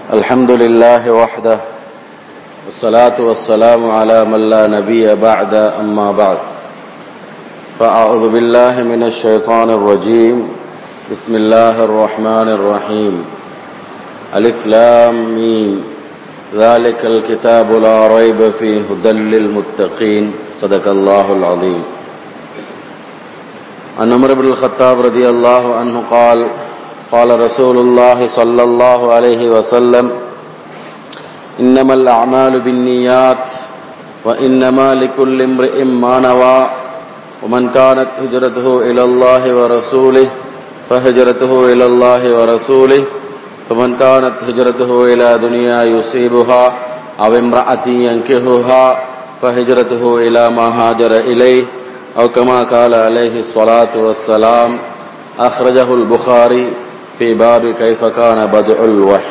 الحمد لله وحده والصلاة والسلام على من لا نبي بعد أما بعد فأعوذ بالله من الشيطان الرجيم بسم الله الرحمن الرحيم ألف لام ميم ذلك الكتاب لا ريب فيه هدى للمتقين صدق الله العظيم عن عمر بن الخطاب رضي الله عنه قال قال رسول الله صلى الله عليه وسلم إنما الأعمال بالنيات وإنما لكل امرئ ما نوى ومن كانت هجرته إلى الله ورسوله فهجرته إلى الله ورسوله فمن كانت هجرته إلى دنيا يصيبها أو امرأة ينكهها فهجرته إلى ما هاجر إليه أو كما قال عليه الصلاة والسلام أخرجه البخاري في باب كيف كان بدء الوحي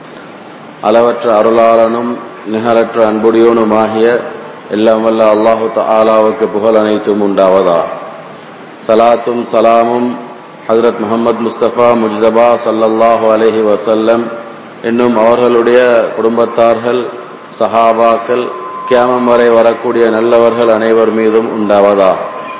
அளவற்ற அருளாளனும் நிகரற்ற அன்புடையோனுமாகிய எல்லாம் வல்ல அல்லாஹு தாலாவுக்கு புகழ் அனைத்தும் உண்டாவதா சலாத்தும் சலாமும் ஹசரத் முகமது முஸ்தபா முஜ்தபா சல்லல்லாஹு அலஹி வசல்லம் என்னும் அவர்களுடைய குடும்பத்தார்கள் சஹாபாக்கள் கியாமம் வரை வரக்கூடிய நல்லவர்கள் அனைவர் மீதும் உண்டாவதா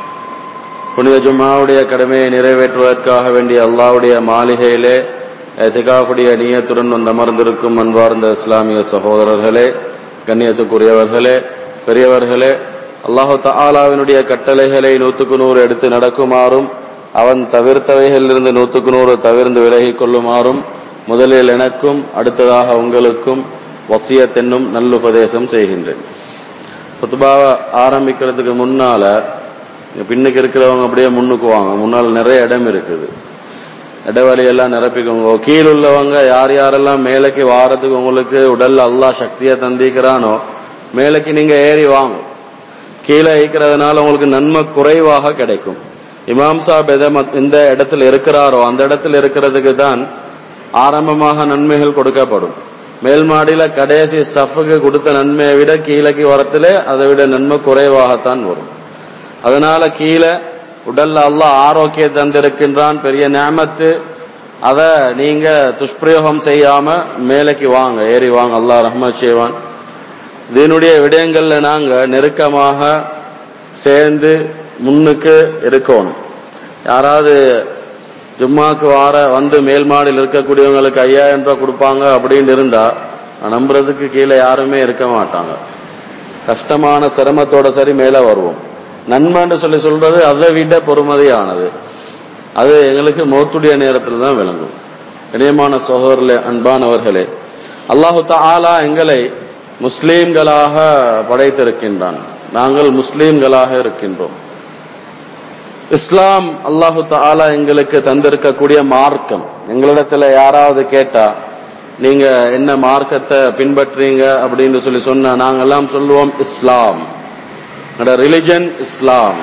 புனித ஜும்மாவுடைய கடமையை நிறைவேற்றுவதற்காக வேண்டிய அல்லாவுடைய மாளிகையிலே திகாவுடைய நீயத்துடன் வந்து அமர்ந்திருக்கும் அன்பார்ந்த இஸ்லாமிய சகோதரர்களே கண்ணியத்துக்குரியவர்களே பெரியவர்களே அல்லாஹு தாலாவினுடைய கட்டளைகளை நூற்றுக்கு நூறு எடுத்து நடக்குமாறும் அவன் தவிர்த்தவைகளிலிருந்து நூற்றுக்கு நூறு தவிர்ந்து விலகிக் கொள்ளுமாறும் முதலில் எனக்கும் அடுத்ததாக உங்களுக்கும் வசியத்தென்னும் நல்லுபதேசம் செய்கின்றேன் புத்துபாவை ஆரம்பிக்கிறதுக்கு முன்னால பின்னுக்கு இருக்கிறவங்க அப்படியே முன்னுக்கு வாங்க முன்னால் நிறைய இடம் இருக்குது இடைவெளி எல்லாம் நிரப்பிக்கோங்க கீழ் உள்ளவங்க யார் யாரெல்லாம் மேலைக்கு வாரத்துக்கு உங்களுக்கு உடல்ல அல்லா சக்தியை தந்திக்கிறானோ மேலைக்கு நீங்க ஏறி வாங்க கீழே இருக்கிறதுனால உங்களுக்கு நன்மை குறைவாக கிடைக்கும் இமாம் சாப் எந்த இடத்துல இருக்கிறாரோ அந்த இடத்துல இருக்கிறதுக்கு தான் ஆரம்பமாக நன்மைகள் கொடுக்கப்படும் மேல் மாடியில கடைசி சஃபுக்கு கொடுத்த நன்மையை விட கீழக்கு வரத்துல அதை விட நன்மை குறைவாகத்தான் வரும் அதனால கீழே உடல்ல அல்லாஹ் ஆரோக்கியம் தந்திருக்கின்றான் பெரிய நேமத்து அத நீங்க துஷ்பிரயோகம் செய்யாம மேலைக்கு வாங்க ஏறி வாங்க அல்லாஹ் ரஹ்மத் செய்வான் இதனுடைய விடயங்கள்ல நாங்க நெருக்கமாக சேர்ந்து முன்னுக்கு இருக்கணும் யாராவது ஜும்மாக்கு வார வந்து மேல் மாடியில் இருக்கக்கூடியவங்களுக்கு ஐயாயிரம் ரூபாய் கொடுப்பாங்க அப்படின்னு இருந்தா நம்புறதுக்கு கீழே யாருமே இருக்க மாட்டாங்க கஷ்டமான சிரமத்தோட சரி மேல வருவோம் நன்மைன்னு சொல்லி சொல்றது அதை விட பொறுமதியானது அது எங்களுக்கு மௌத்துடைய நேரத்தில் தான் விளங்கும் இணையமான சகோதரர்களே அன்பானவர்களே அல்லாஹு தாலா எங்களை முஸ்லீம்களாக படைத்திருக்கின்றான் நாங்கள் முஸ்லீம்களாக இருக்கின்றோம் இஸ்லாம் அல்லாஹு தாலா எங்களுக்கு தந்திருக்கக்கூடிய மார்க்கம் எங்களிடத்துல யாராவது கேட்டா நீங்க என்ன மார்க்கத்தை பின்பற்றீங்க அப்படின்னு சொல்லி சொன்னா நாங்கெல்லாம் சொல்லுவோம் இஸ்லாம் ரிலிஜன் இஸ்லாம்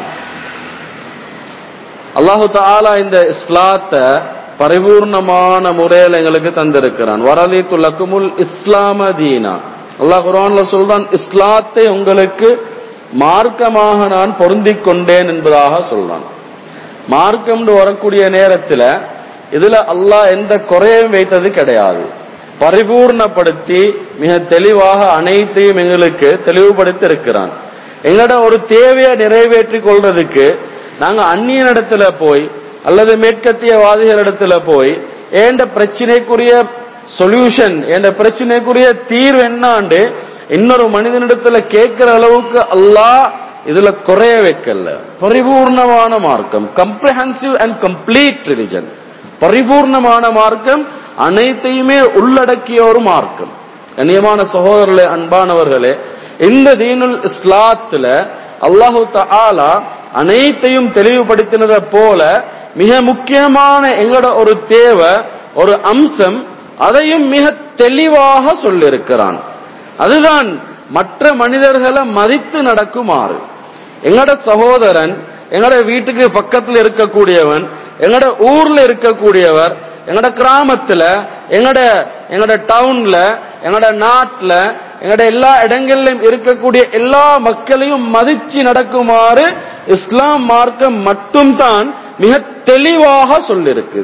அல்லாஹு தாலா இந்த இஸ்லாத்தை பரிபூர்ணமான முறையில் எங்களுக்கு தந்திருக்கிறான் வரலி துலக்குமுல் இஸ்லாம தீனா அல்லாஹ் குரான்ல சொல்றான் இஸ்லாத்தை உங்களுக்கு மார்க்கமாக நான் பொருந்திக் கொண்டேன் என்பதாக சொல்றான் மார்க்கம் வரக்கூடிய நேரத்தில் இதுல அல்லாஹ் எந்த குறையும் வைத்தது கிடையாது பரிபூர்ணப்படுத்தி மிக தெளிவாக அனைத்தையும் எங்களுக்கு தெளிவுபடுத்தி இருக்கிறான் எங்களோட ஒரு தேவையை நிறைவேற்றி கொள்றதுக்கு நாங்க அந்நிய இடத்துல போய் அல்லது மேற்கத்தியவாதிகள் இடத்துல போய் ஏண்ட பிரச்சனைக்குரிய சொல்யூஷன் என்ற பிரச்சனைக்குரிய தீர்வு என்னாண்டு இன்னொரு மனிதனிடத்துல கேட்கிற அளவுக்கு அல்லாஹ் இதுல குறைய வைக்கல பரிபூர்ணமான மார்க்கம் கம்ப்ரஹென்சிவ் அண்ட் கம்ப்ளீட் ரிலிஜன் பரிபூர்ணமான மார்க்கம் அனைத்தையுமே உள்ளடக்கிய ஒரு மார்க்கம் கண்ணியமான சகோதரர்களே அன்பானவர்களே இந்த தீனுல் இஸ்லாத்துல அல்லாஹு தாலா அனைத்தையும் தெளிவுபடுத்தினதை போல மிக முக்கியமான எங்களோட ஒரு தேவை ஒரு அம்சம் அதையும் மிக தெளிவாக சொல்லியிருக்கிறான் அதுதான் மற்ற மனிதர்களை மதித்து நடக்குமாறு எங்களோட சகோதரன் எங்களோட வீட்டுக்கு பக்கத்தில் இருக்கக்கூடியவன் எங்களோட ஊர்ல இருக்கக்கூடியவர் எங்களோட கிராமத்துல எங்களோட எங்களோட டவுன்ல எங்களோட நாட்டுல எங்களோட எல்லா இடங்களிலும் இருக்கக்கூடிய எல்லா மக்களையும் மதிச்சு நடக்குமாறு இஸ்லாம் மார்க்கம் மட்டும்தான் மிக தெளிவாக சொல்லிருக்குது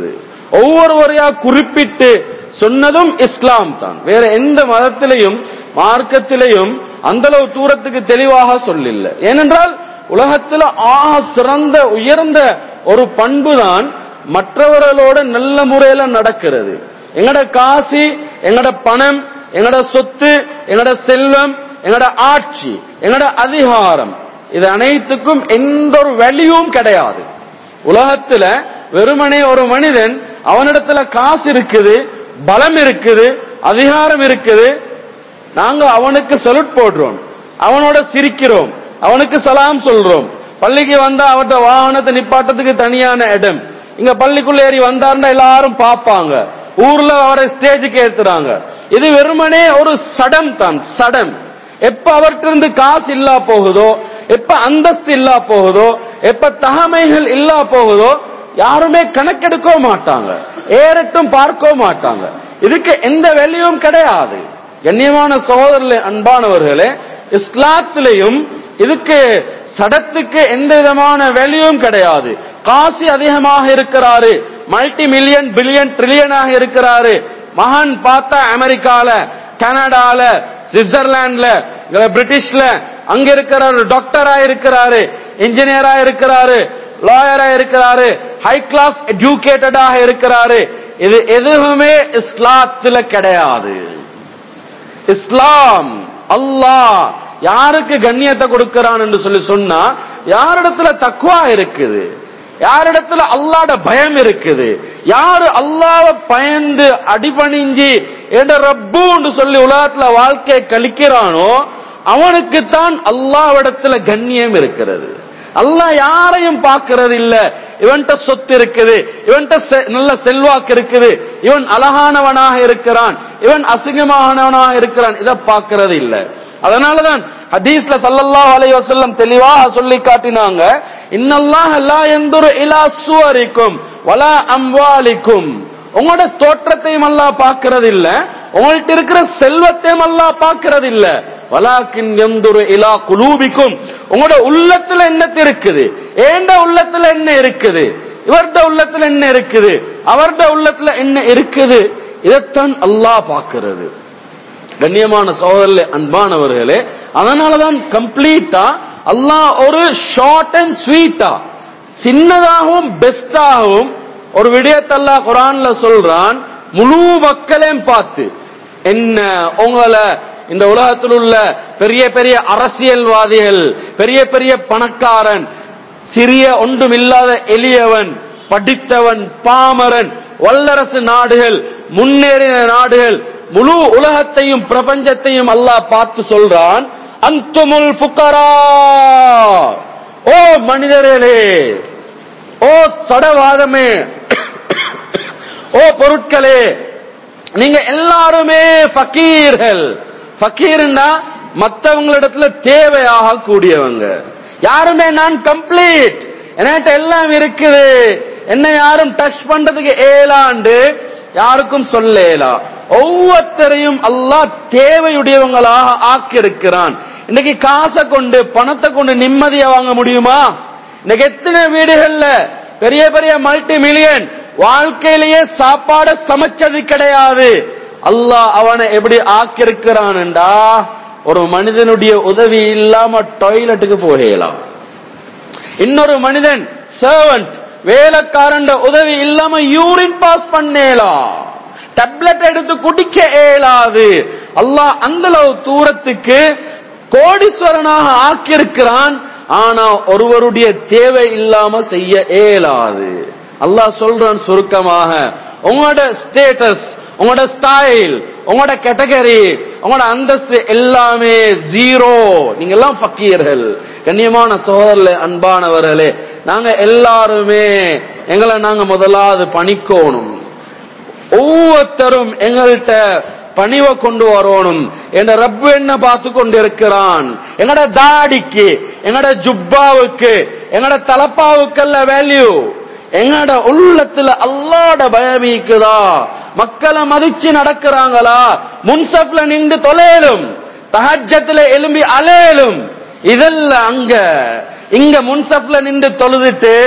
ஒவ்வொருவரையா குறிப்பிட்டு சொன்னதும் இஸ்லாம் தான் வேற எந்த மதத்திலையும் மார்க்கத்திலையும் அந்த அளவு தூரத்துக்கு தெளிவாக சொல்லில்ல ஏனென்றால் உலகத்துல ஆக சிறந்த உயர்ந்த ஒரு பண்பு தான் மற்றவர்களோட நல்ல முறையில நடக்கிறது எங்கட காசி எங்கட பணம் எங்கட சொத்து எங்கட செல்வம் எங்கட ஆட்சி எங்கட அதிகாரம் இது அனைத்துக்கும் எந்த ஒரு வேல்யூவும் கிடையாது உலகத்துல வெறுமனே ஒரு மனிதன் அவனிடத்துல காசு இருக்குது பலம் இருக்குது அதிகாரம் இருக்குது நாங்க அவனுக்கு சல்யூட் போடுறோம் அவனோட சிரிக்கிறோம் அவனுக்கு சலாம் சொல்றோம் பள்ளிக்கு வந்தா அவர்ட்ட வாகனத்தை நிப்பாட்டத்துக்கு தனியான இடம் இங்க பள்ளிக்குள்ள ஏறி வந்தாருன்னா எல்லாரும் பார்ப்பாங்க ஊர்ல அவரை ஸ்டேஜுக்கு ஏத்துறாங்க இது வெறுமனே ஒரு சடம் தான் சடம் எப்ப அவர்கிட்ட இருந்து காசு இல்லா போகுதோ எப்ப அந்தஸ்து இல்லா போகுதோ எப்ப தகமைகள் இல்லா போகுதோ யாருமே கணக்கெடுக்க மாட்டாங்க ஏறட்டும் பார்க்க மாட்டாங்க இதுக்கு எந்த வேல்யூவும் கிடையாது கண்ணியமான சகோதரர்களே அன்பானவர்களே இஸ்லாத்திலையும் இதுக்கு சடத்துக்கு எந்த விதமான வேல்யூவும் கிடையாது காசு அதிகமாக இருக்கிறாரு மல்டி மில்லியன் பில்லியன் ட்ரில்லியனாக இருக்கிறாரு மகன் பார்த்தா அமெரிக்கால கனடால சுவிட்சர்லாந்துல பிரிட்டிஷ்ல அங்க இருக்கிறாரு டாக்டரா இருக்கிறாரு இன்ஜினியரா இருக்கிறாரு லாயரா இருக்கிறாரு ஹை கிளாஸ் எஜுகேட்டடாக இருக்கிறாரு இது எதுவுமே இஸ்லாத்துல கிடையாது இஸ்லாம் அல்லாஹ் யாருக்கு கண்ணியத்தை கொடுக்கிறான் என்று சொல்லி சொன்னா யாரிடத்துல தக்குவா இருக்குது யாரிடத்துல அல்லாட பயம் இருக்குது யாரு அல்லாவ பயந்து அடிபணிஞ்சி என்ற ரப்புன்னு சொல்லி உலகத்துல வாழ்க்கையை கழிக்கிறானோ அவனுக்குத்தான் அல்லாவிடத்துல கண்ணியம் இருக்கிறது அல்லாஹ் யாரையும் பார்க்கறது இல்ல இவன்ட்ட சொத்து இருக்குது இவன்ட்ட நல்ல செல்வாக்கு இருக்குது இவன் அழகானவனாக இருக்கிறான் இவன் அசிங்கமானவனாக இருக்கிறான் இதை பார்க்கறது இல்ல அதனாலதான் ஹதீஸ்ல சல்லல்லாஹு அலைஹி வஸல்லம் தெளிவாக சொல்லி காட்டினாங்க இன்னல்லாஹ லா யந்துரு இலா சுவரிக்கும் வலா அம்வாலிக்கும் உங்களோட தோற்றத்தையும் அல்லாஹ் பார்க்கறது இல்ல உங்கள்ட்ட இருக்கிற செல்வத்தையும் அல்லாஹ் பார்க்கறது இல்ல வலாக்கின் எந்துரு இலா குலூபிக்கும் உங்களோட உள்ளத்துல என்ன இருக்குது ஏண்ட உள்ளத்துல என்ன இருக்குது இவர்ட உள்ளத்துல என்ன இருக்குது அவர்ட உள்ளத்துல என்ன இருக்குது இதைத்தான் அல்லாஹ் பார்க்கிறது கண்ணியமான சகோதரர்களே அன்பானவர்களே அதனாலதான் கம்ப்ளீட்டா அல்லாஹ் ஒரு ஷார்ட் அண்ட் ஸ்வீட்டா சின்னதாகவும் பெஸ்டாகவும் ஒரு விடயத்தல்லா குரான்ல சொல்றான் முழு மக்களையும் பார்த்து என்ன உங்களை இந்த உலகத்தில் உள்ள பெரிய பெரிய அரசியல்வாதிகள் பெரிய பெரிய பணக்காரன் சிறிய ஒன்றுமில்லாத எளியவன் படித்தவன் பாமரன் வல்லரசு நாடுகள் முன்னேறின நாடுகள் முழு உலகத்தையும் பிரபஞ்சத்தையும் அல்லாஹ் பார்த்து சொல்றான் அந்துமுல் புக்கரா ஓ மனிதர்களே ஓ சடவாதமே ஓ பொருட்களே நீங்க எல்லாருமே ஃபக்கீர்கள் ஃபக்கீர்னா மத்தவங்களிடத்துல தேவையாக கூடியவங்க யாருமே நான் கம்ப்ளீட் என்கிட்ட எல்லாம் இருக்குது என்ன யாரும் டச் பண்றதுக்கு ஏழாண்டு யாருக்கும் சொல்லேலா ஒவ்வொருத்தரையும் அல்லாஹ் தேவையுடையவங்களாக ஆக்கியிருக்கிறான் இன்னைக்கு காசை கொண்டு பணத்தை கொண்டு நிம்மதியா வாங்க முடியுமா இன்னைக்கு எத்தனை வீடுகள்ல பெரிய பெரிய மல்டி மில்லியன் வாழ்க்கையிலேயே சாப்பாட சமைச்சது கிடையாது அல்லாஹ் அவனை எப்படி ஆக்கியிருக்கிறான்டா ஒரு மனிதனுடைய உதவி இல்லாம டாய்லெட்டுக்கு போகலாம் இன்னொரு மனிதன் சர்வன்ட் வேலைக்காரன் உதவி இல்லாம யூரின் பாஸ் பண்ணேலாம் டேப்லெட் எடுத்து குடிக்க இயலாது அல்லாஹ் அந்த அளவு தூரத்துக்கு கோடீஸ்வரனாக ஆக்கியிருக்கிறான் ஆனா ஒருவருடைய தேவை இல்லாம செய்ய இயலாது அல்லாஹ் சொல்றான் சுருக்கமாக உங்களோட ஸ்டேட்டஸ் உங்களோட ஸ்டைல் உங்களோட கேட்டகரி உங்களோட அந்தஸ்து எல்லாமே ஜீரோ நீங்க எல்லாம் ஃபக்கீர்கள் கண்ணியமான சோதரர்களே அன்பானவர்களே நாங்க எல்லாருமே எங்களை நாங்க முதலாவது பணிக்கோணும் ஒவ்வொருத்தரும் எங்கள்கிட்ட பணிவை கொண்டு வரணும் என்ற ரப்பு என்ன பார்த்து கொண்டு இருக்கிறான் எங்கட தாடிக்கு எங்கட ஜுப்பாவுக்கு எங்கட தலப்பாவுக்கல்ல வேல்யூ எங்கட உள்ளத்துல அல்லாட பயமிக்குதா மக்களை மதிச்சு நடக்கிறாங்களா முன்சப்ல நின்று தொலையலும் தஹஜத்துல எலும்பி அலையலும் இதெல்லாம் அங்க இங்க முன்சப்ல நின்று தொழுதுட்டு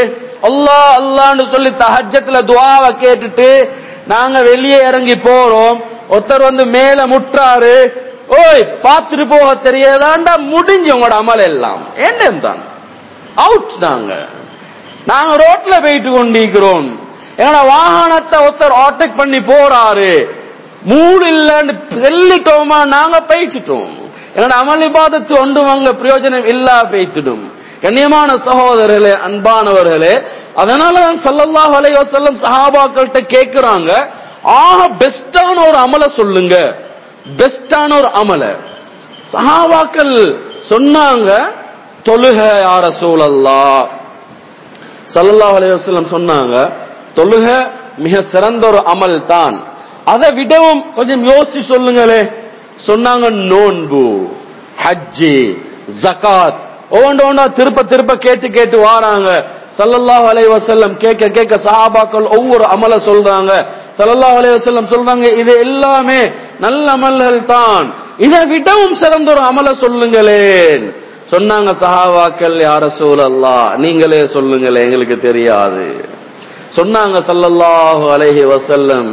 அல்லாஹ் அல்லான்னு சொல்லி தஹஜத்துல துஆவை கேட்டுட்டு நாங்க வெளியே இறங்கி போறோம் ஒருத்தர் வந்து மேல முட்டுறாரு ஓய் பார்த்துட்டு போக தெரியாதாண்டா முடிஞ்சு உங்களோட அமல் எல்லாம் என்ன தான் அவுட் நாங்க நாங்க ரோட்ல போயிட்டு கொண்டிருக்கிறோம் எங்களோட வாகனத்தை ஒருத்தர் ஓட்டக் பண்ணி போறாரு மூடு இல்லைன்னு செல்லிட்டோமா நாங்க போயிட்டுட்டோம் எங்களோட அமல் இபாதத்து ஒன்று அங்க பிரயோஜனம் இல்லா போய்த்திடும் கண்ணியமான சகோதரர்களே அன்பானவர்களே அதனால தான் சல்லல்லாஹு அலைஹி வஸல்லம் சஹாபாக்கள்கிட்ட கேக்குறாங்க ஆக பெஸ்டான ஒரு அமலை சொல்லுங்க பெஸ்டான ஒரு அமலை சஹாபாக்கள் சொன்னாங்க தொழுக யார சூழல்லா சல்லல்லாஹு அலைஹி வஸல்லம் சொன்னாங்க தொழுக மிக சிறந்த ஒரு அமல் தான் அதை விடவும் கொஞ்சம் யோசிச்சு சொல்லுங்களே சொன்னாங்க நோன்பு ஹஜ்ஜி ஜகாத் ஒவ்வொன்று ஒன்றா திருப்ப திருப்ப கேட்டு கேட்டு வாராங்க சல்லல்லாஹு அலைஹி வஸல்லம் கேட்க கேட்க சஹாபாக்கள் ஒவ்வொரு அமல சொல்றாங்க சல்லல்லாஹு அலைஹி வஸல்லம் சொல்றாங்க இது எல்லாமே நல்ல அமல்கள் தான் இதை விடவும் சிறந்த ஒரு அமல சொல்லுங்களேன் சொன்னாங்க சஹாபாக்கள் யார சூழல்லா நீங்களே சொல்லுங்களே எங்களுக்கு தெரியாது சொன்னாங்க சல்லல்லாஹு அலைஹி வஸல்லம்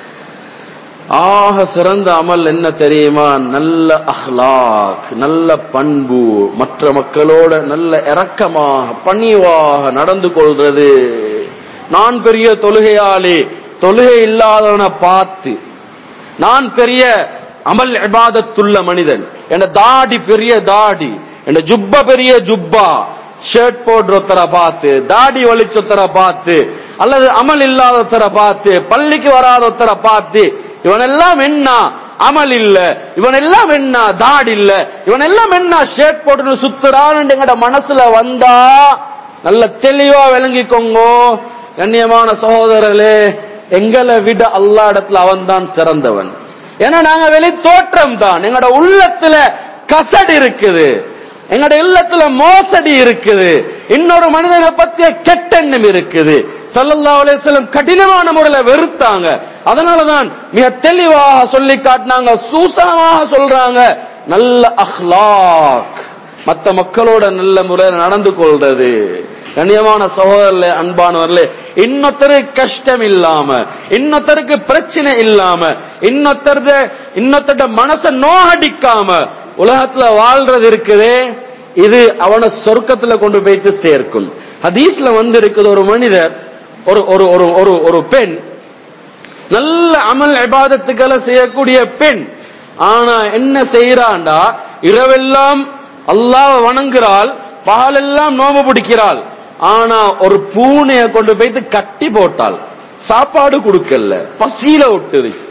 ஆக சிறந்த அமல் என்ன தெரியுமா நல்ல அஹ்லாக் நல்ல பண்பு மற்ற மக்களோட நல்ல இரக்கமாக பணிவாக நடந்து கொள்றது நான் பெரிய தொழுகையாளி தொழுகை இல்லாதவனை பார்த்து நான் பெரிய அமல் இபாதத்துள்ள மனிதன் என் தாடி பெரிய தாடி என் ஜுப்பா பெரிய ஜுப்பா ஷர்ட் போடுற ஒருத்தரை பார்த்து தாடி வலிச்சொத்தரை பார்த்து அல்லது அமல் இல்லாத ஒருத்தரை பார்த்து பள்ளிக்கு வராத ஒருத்தரை பார்த்து இவன் எல்லாம் என்ன அமல் இல்ல இவன் எல்லாம் என்ன தாடி இல்ல இவன் எல்லாம் என்ன ஷர்ட் போட்டு சுத்துறான்னு எங்கட மனசுல வந்தா நல்ல தெளிவா விளங்கிக்கோங்க கண்ணியமான சகோதரர்களே எங்களை விட அல்லா இடத்துல அவன் தான் சிறந்தவன் ஏன்னா நாங்க வெளி தோற்றம் தான் எங்களோட உள்ளத்துல கசடு இருக்குது எங்களுடைய இல்லத்துல மோசடி இருக்குது இன்னொரு மனிதனை பத்திய கெட்டெண்ணம் இருக்குது சல்லல்லா அலிஸ்லம் கடினமான முறையில வெறுத்தாங்க அதனாலதான் மிக தெளிவாக சொல்லி காட்டினாங்க சூசனமாக சொல்றாங்க நல்ல அஹ்லாக் மத்த மக்களோட நல்ல முறையில் நடந்து கொள்றது கண்ணியமான சகோதரர்களே அன்பானவர்களே இன்னொருத்தருக்கு கஷ்டம் இல்லாம இன்னொருத்தருக்கு பிரச்சனை இல்லாம இன்னொருத்தர் இன்னொருத்தட மனச நோகடிக்காம உலகத்துல வாழ்றது இருக்குதே இது அவனை சொர்க்கத்துல கொண்டு போய்த்து சேர்க்கும் ஹதீஸ்ல வந்து இருக்குது ஒரு மனிதர் ஒரு ஒரு ஒரு ஒரு ஒரு பெண் நல்ல அமல் இபாதத்துக்களை செய்யக்கூடிய பெண் ஆனா என்ன செய்யறாண்டா இரவெல்லாம் அல்லாஹ் வணங்குறாள் பகலெல்லாம் நோம்பு பிடிக்கிறாள் ஆனா ஒரு பூனைய கொண்டு போய்த்து கட்டி போட்டாள் சாப்பாடு கொடுக்கல பசியில விட்டுருச்சு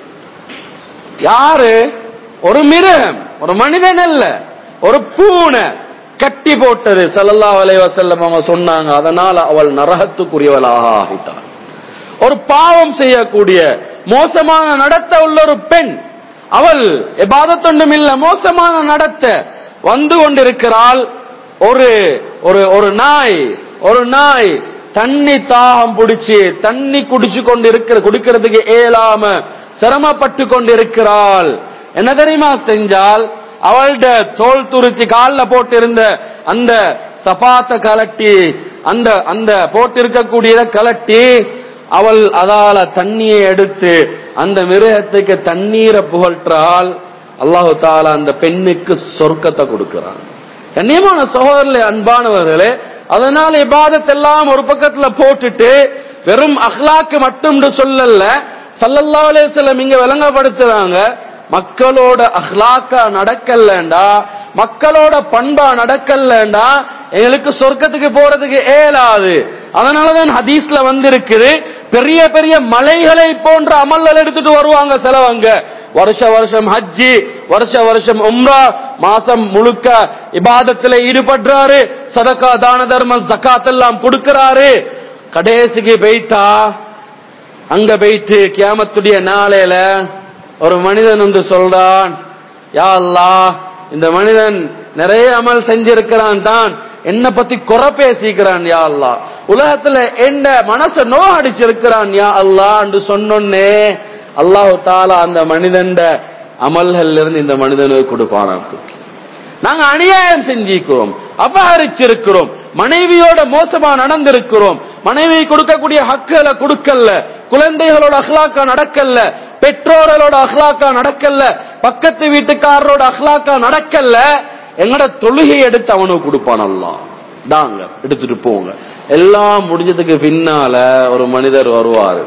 யாரு ஒரு மிருகம் ஒரு மனிதன் அல்ல ஒரு பூனை கட்டி போட்டது சல்லல்லா அலை வசல்லம் அவங்க சொன்னாங்க அதனால அவள் நரகத்துக்குரியவளாக ஆகிட்டாள் ஒரு பாவம் செய்யக்கூடிய மோசமான நடத்த உள்ள ஒரு பெண் அவள் எபாதத்தொண்டும் இல்ல மோசமான நடத்த வந்து கொண்டிருக்கிறாள் ஒரு ஒரு ஒரு நாய் ஒரு நாய் தண்ணி தாகம் பிடிச்சு தண்ணி குடிச்சு கொண்டு இருக்கிற குடிக்கிறதுக்கு ஏலாம சிரமப்பட்டு கொண்டிருக்கிறாள் என்ன தெரியுமா செஞ்சால் அவள்ட தோல் துருச்சி காலில் போட்டிருந்த அந்த சபாத்த கலட்டி அந்த அந்த போட்டிருக்கக்கூடியத கலட்டி அவள் அதால தண்ணியை எடுத்து அந்த மிருகத்துக்கு தண்ணீரை புகழ்றால் அல்லாஹு தாலா அந்த பெண்ணுக்கு சொர்க்கத்தை கொடுக்கிறான் கண்ணியமான சகோதரர்களே அன்பானவர்களே அதனால இபாதத்தெல்லாம் ஒரு பக்கத்துல போட்டுட்டு வெறும் அஹ்லாக்கு மட்டும் சொல்லல சல்லல்லா அலேசல்லம் இங்க விளங்கப்படுத்துறாங்க மக்களோட அஹ்லாக்கா நடக்கலண்டா மக்களோட பண்பா நடக்கலண்டா எங்களுக்கு சொர்க்கத்துக்கு போறதுக்கு ஏலாது அதனாலதான் ஹதீஸ்ல வந்திருக்குது பெரிய பெரிய மலைகளை போன்ற அமல்கள் எடுத்துட்டு வருவாங்க சிலவங்க வருஷ வருஷம் ஹஜ்ஜி வருஷ வருஷம் உம்ரா மாசம் முழுக்க இபாதத்துல ஈடுபடுறாரு சதக்கா தான தர்மம் ஜக்காத் எல்லாம் கொடுக்கிறாரு கடைசிக்கு போயிட்டா அங்க போயிட்டு கியாமத்துடைய நாளையில ஒரு மனிதன் வந்து சொல்றான் யா அல்லாஹ் இந்த மனிதன் நிறைய அமல் செஞ்சிருக்கிறான் தான் என்ன பத்தி குறை பேசிக்கிறான் யா அல்லாஹ் உலகத்துல என்ன மனச நோ அடிச்சிருக்கிறான் யா அல்லாஹ் என்று சொன்னோன்னே அல்லாஹு தாலா அந்த மனிதன் அமல்கள் இருந்து இந்த மனிதனுக்கு கொடுப்பானாம் நாங்க அநியாயம் செஞ்சிருக்கிறோம் அபகரிச்சிருக்கிறோம் மனைவியோட மோசமா நடந்திருக்கிறோம் மனைவி கொடுக்கக்கூடிய ஹக்குகளை கொடுக்கல குழந்தைகளோட அஹ்லாக்கா நடக்கல பெற்றோர்களோட அஹ்லாக்கா நடக்கல பக்கத்து வீட்டுக்காரரோட அஹ்லாக்கா நடக்கல எங்கட தொழுகை எடுத்து அவனுக்கு கொடுப்பான் அல்லாஹ் தாங்க எடுத்துட்டு போங்க எல்லாம் முடிஞ்சதுக்கு பின்னால ஒரு மனிதர் வருவாரு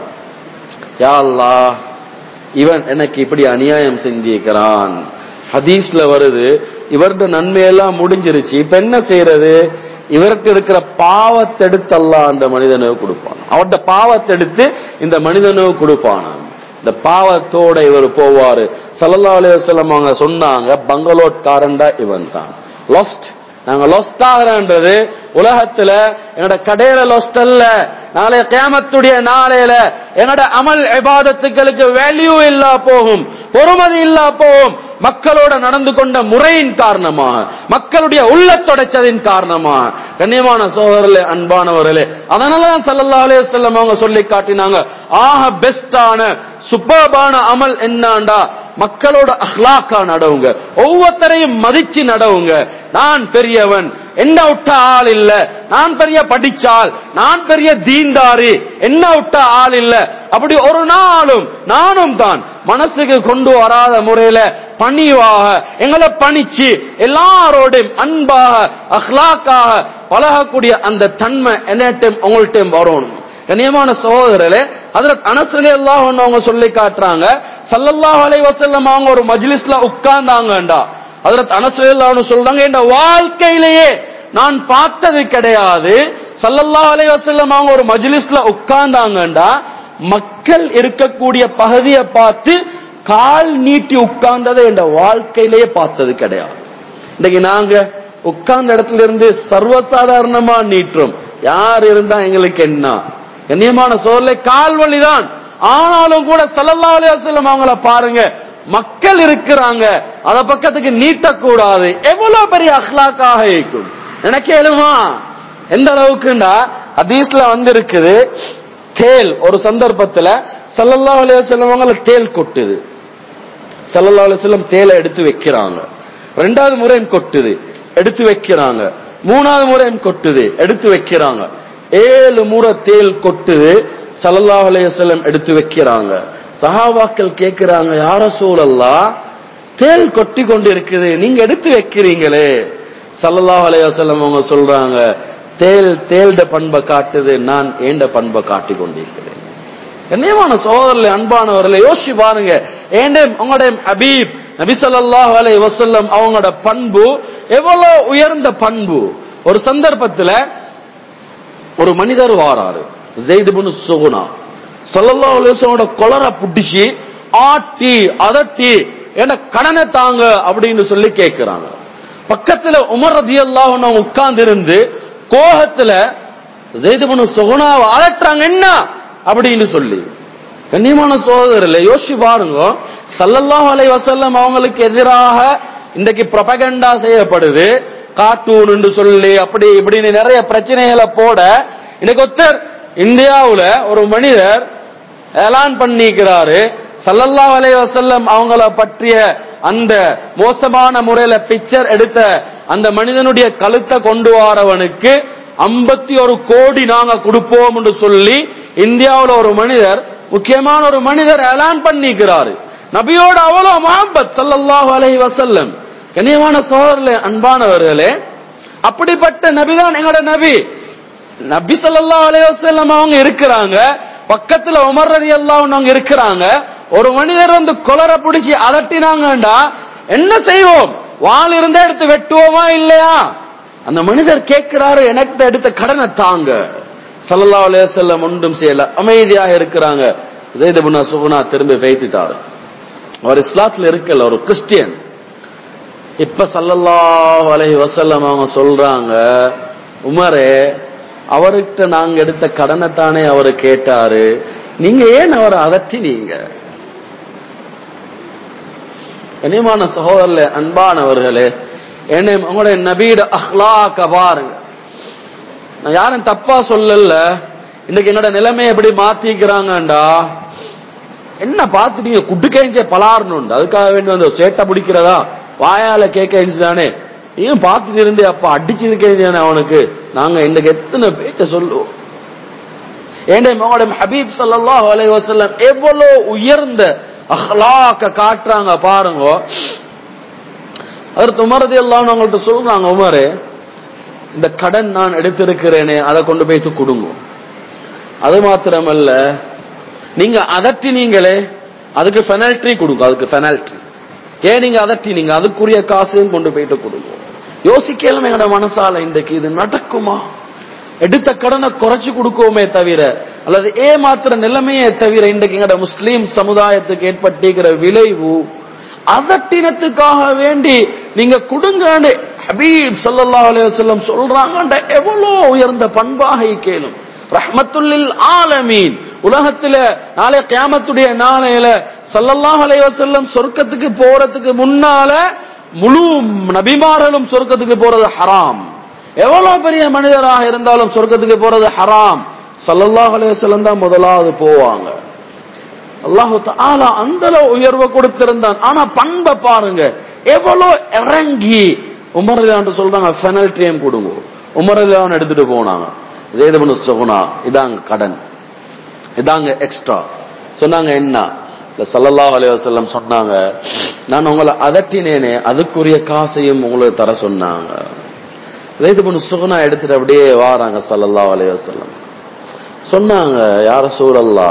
யா அல்லாஹ் இவன் எனக்கு இப்படி அநியாயம் செஞ்சிருக்கிறான் ஹதீஸ்ல வருது இவருடைய நன்மையெல்லாம் முடிஞ்சிருச்சு இப்ப என்ன செய்யறது இவருக்கு இருக்கிற பாவத்தை எடுத்து அல்லாஹ் அந்த மனிதனுக்கு கொடுப்பான் அவர்கிட்ட பாவத்தை எடுத்து இந்த மனிதனுக்கு கொடுப்பானாம் இந்த பாவத்தோட இவர் போவாரு சல்லல்லாஹு அலைஹி வஸல்லம் அவங்க சொன்னாங்க பங்களோட்காரன்டா இவன் தான் லாஸ்ட் நாங்க லொஸ்ட் ஆகிறன்றது உலகத்துல என்னோட கடையில லொஸ்ட் அல்ல நாளைய கியாமத்துடைய நாளையில என்னோட அமல் இபாதத்துகளுக்கு வேல்யூ இல்லா போகும் பொறுமதி இல்லா போகும் மக்களோட நடந்து கொண்ட முறையின் காரணமாக மக்களுடைய உள்ளத்தொடைச்சதின் காரணமாக கண்ணியமான சோதரர்களே அன்பானவர்களே அதனாலதான் சல்லல்லாஹு அலைஹி வஸல்லம் அவங்க சொல்லி காட்டினாங்க ஆக பெஸ்டான சூப்பர்பான அமல் என்னாண்டா மக்களோட அஹ்லாக்கா நடவுங்க ஒவ்வொருத்தரையும் மதிச்சு நடவுங்க நான் பெரியவன் என்ன விட்ட ஆள் இல்ல நான் பெரிய படிச்சால் நான் பெரிய தீந்தாரி என்ன விட்ட ஆள் இல்ல அப்படி ஒரு நாளும் நானும் தான் மனசுக்கு கொண்டு வராத முறையில பணிவாக எங்களை பணிச்சு எல்லாரோடையும் அன்பாக அஹ்லாக்காக பழகக்கூடிய அந்த தன்மை என்னட்டும் உங்கள்ட்டையும் வரணும் கண்ணியமான சகோதரர்களே ஹதரத் அனஸ் ரலியல்லாஹு அன்ஹு அவங்க சொல்லி காட்டுறாங்க ஸல்லல்லாஹு அலைஹி வஸல்லம் அவங்க ஒரு மஜ்லிஸ்ல உட்கார்ந்தாங்கடா ஹதரத் அனஸ் ரலியல்லாஹு அன்ஹு சொல்றாங்க இந்த வாழ்க்கையிலேயே நான் பார்த்தது கிடையாது ஸல்லல்லாஹு அலைஹி வஸல்லம் அவங்க ஒரு மஜ்லிஸ்ல உட்கார்ந்தாங்கடா மக்கள் இருக்கக்கூடிய பகுதியை பார்த்து கால் நீட்டி உட்கார்ந்ததை என்ற வாழ்க்கையிலேயே பார்த்தது கிடையாது இன்னைக்கு நாங்க உட்கார்ந்த இடத்துல இருந்து சர்வசாதாரணமா நீட்டுறோம் யார் இருந்தா எங்களுக்கு என்ன கண்ணியமான சோர்ல கால் வழிதான் ஆனாலும் கூட சல்லல்லாஹு அலைஹி வஸல்லம் அவங்கள பாருங்க மக்கள் இருக்கிறாங்க அத பக்கத்துக்கு நீட்டக்கூடாது எவ்வளவு பெரிய அஹ்லாக்காக இருக்கும் எனக்கு எழுமா எந்த அளவுக்குண்டா ஹதீஸ்ல வந்து இருக்குது தேல் ஒரு சந்தர்ப்பத்துல சல்லல்லாஹு அலைஹி வஸல்லம் அவங்கள தேல் கொட்டுது சல்லல்லாஹு அலைஹி வஸல்லம் தேலை எடுத்து வைக்கிறாங்க ரெண்டாவது முறையும் கொட்டுது எடுத்து வைக்கிறாங்க மூணாவது முறையும் கொட்டுது எடுத்து வைக்கிறாங்க ஏழு முறை தேல் கொட்டுது சல்லல்லாஹு அலைஹி வஸல்லம் எடுத்து வைக்கிறாங்க சஹாபாக்கள் கேக்குறாங்க யார சூழல்லா தேல் கொட்டி கொண்டு இருக்குது நீங்க எடுத்து வைக்கிறீங்களே சல்லல்லாஹு அலைஹி வஸல்லம் அவங்க சொல்றாங்க தேல் தேல்ட பண்பை காட்டுது நான் ஏண்ட பண்பை காட்டி கொண்டிருக்கிறேன் கண்ணியமான சோதரில் அன்பானவர்களை யோசிச்சு பாருங்க ஏண்டே உங்களுடைய ஹபீப் நபி ஸல்லல்லாஹு அலைஹி வஸல்லம் அவங்களோட பண்பு எவ்வளவு உயர்ந்த பண்பு ஒரு சந்தர்ப்பத்துல ஒரு மனிதர் வாராரு ஜெயித் இப்னு சுகுனா ஸல்லல்லாஹு அலைஹி வஸல்லமோட கொலரை புடிச்சு ஆட்டி அதட்டி என்ன கடனை தாங்க அப்படின்னு சொல்லி கேட்கிறாங்க பக்கத்துல உமர் ரதியல்லாஹு அன்ஹு உட்கார்ந்து இருந்து கோபத்துல ஜெயித் இப்னு சுகுனாவை அலட்டுறாங்க என்ன அப்படின்னு சொல்லி கண்ணியமான சோதரில் யோசிச்சு பாருங்க சல்லல்லாஹு அலைஹி வஸல்லம் அவங்களுக்கு எதிராக இன்றைக்கு ப்ரொபகண்டா செய்யப்படுது கார்ட்டூன் சொல்லி அப்படி இப்படின்னு நிறைய பிரச்சனைகளை போட இன்னைக்கு ஒருத்தர் இந்தியாவுல ஒரு மனிதர் ஏலான் பண்ணிக்கிறாரு சல்லல்லாஹு அலைஹி வஸல்லம் அவங்கள பற்றிய அந்த மோசமான முறையில பிக்சர் எடுத்த அந்த மனிதனுடைய கழுத்தை கொண்டு வரவனுக்கு ஐம்பத்தி ஒரு கோடி நாங்க கொடுப்போம் என்று சொல்லி இந்தியாவுல ஒரு மனிதர் முக்கியமான ஒரு மனிதர் ஏலான் பண்ணிக்கிறாரு நபியோட அவ்வளவு மஹபத் சல்லல்லாஹு அலைஹி வஸல்லம் கண்ணியமான சோதரர்களே அன்பானவர்களே அப்படிப்பட்ட நபிதான் எங்களோட நபி நபி ஸல்லல்லாஹு அலைஹி வஸல்லம் அவங்க இருக்கிறாங்க பக்கத்துல உமர் ரலியல்லாஹு அன்ஹு அவங்க இருக்கிறாங்க ஒரு மனிதர் வந்து கொலரை பிடிச்சி அதட்டினாங்கடா என்ன செய்வோம் வாள் இருந்தா எடுத்து வெட்டுவோமா இல்லையா அந்த மனிதர் கேட்கிறாரு எனக்கு எடுத்த கடனை தாங்க ஸல்லல்லாஹு அலைஹி வஸல்லம் ஒன்றும் செய்யல அமைதியாக இருக்கிறாங்க ஜெயித் இப்னு சுகுனா திரும்பி வைத்துட்டாரு அவர் இஸ்லாத்துல இருக்கல ஒரு கிறிஸ்டியன் இப்ப சல்லல்லாஹு அலைஹி வஸல்லம் அவங்க சொல்றாங்க உமரே அவர்கிட்ட நாங்க எடுத்த கடனை தானே அவர் கேட்டாரு நீங்க ஏன் அவரை அதட்டினீங்க கனிமான சகோதரர்களே அன்பானவர்களே என்ன உங்களுடைய நபீட அஹ்லாக்க பாருங்க நான் யாரும் தப்பா சொல்லல இன்னைக்கு என்னோட நிலைமை எப்படி மாத்திக்கிறாங்கண்டா என்ன பார்த்துட்டீங்க குட்டு கேஞ்சே பலாரணும் அதுக்காக வேண்டி வந்து சேட்டை பிடிக்கிறதா வாயால கேட்க தானே நீயும் பார்த்துட்டு இருந்தே அப்ப அடிச்சிருக்கேன் அவனுக்கு நாங்க இன்னைக்கு எத்தனை பேச்ச சொல்லுவோம் ஏண்டே உங்களுடைய ஹபீப் ஸல்லல்லாஹு அலைஹி வஸல்லம் எவ்வளவு உயர்ந்த அஹ்லாக்க காட்டுறாங்க பாருங்க அதற்கு உமர் ரலியல்லாஹு அன்ஹு அவங்கள்ட்ட சொல்றாங்க உமரே இந்த கடன் நான் எடுத்திருக்கிறேனே அதை கொண்டு போய் கொடுங்க அது மாத்திரமல்ல நீங்க அதட்டினீங்களே அதுக்கு பெனல்டி கொடுங்க அதுக்கு பெனல்டி ஏன் நீங்க அதட்டினீங்க அதுக்குரிய காசையும் கொண்டு போயிட்டு கொடுங்க யோசிக்கலாம் எங்கட மனசால இன்றைக்கு இது நடக்குமா எடுத்த கடனை குறைச்சு கொடுக்கவுமே தவிர அல்லது ஏமாத்துற நிலைமையே தவிர இன்றைக்கு எங்கட முஸ்லீம் சமுதாயத்துக்கு ஏற்பட்டிருக்கிற விளைவு அதட்டினத்துக்காக வேண்டி நீங்க கொடுங்க ஹபீப் ஸல்லல்லாஹு அலைஹி வஸல்லம் சொல்றாங்கன்ற எவ்வளவு உயர்ந்த பண்பாக கேளும் ரஹ்மத்துல்லில் ஆலமீன் உலகத்துல நாளை கியாமத்துடைய நாளையில ஸல்லல்லாஹு அலைஹி வஸல்லம் சொர்க்கத்துக்கு போறதுக்கு முன்னால முழு நபிமார்களும் சொர்க்கத்துக்கு போறது ஹராம் எவ்வளவு பெரிய மனிதராக இருந்தாலும் சொர்க்கத்துக்கு போறது ஹராம் ஸல்லல்லாஹு அலைஹி வஸல்லம் தான் முதலாவது போவாங்க அல்லாஹு தஆலா அந்த அளவு உயர்வை கொடுத்திருந்தான் ஆனா பண்பை பாருங்க எவ்வளவு இறங்கி உமரலான் சொல்றாங்க பெனல்டியும் கொடுங்க உமரலான் எடுத்துட்டு போனாங்க ஜெயதபனு சுகுணா இதாங்க கடன் இதாங்க எக்ஸ்ட்ரா சொன்னாங்க என்ன இல்ல சல்லல்லாஹு அலைஹி வஸல்லம் சொன்னாங்க நான் உங்களை அதட்டினேனே அதுக்குரிய காசையும் உங்களுக்கு தர சொன்னாங்க ஜெயதபனு சுகுணா எடுத்துட்டு அப்படியே வாராங்க சல்லல்லாஹு அலைஹி வஸல்லம் சொன்னாங்க யார சூழல்லா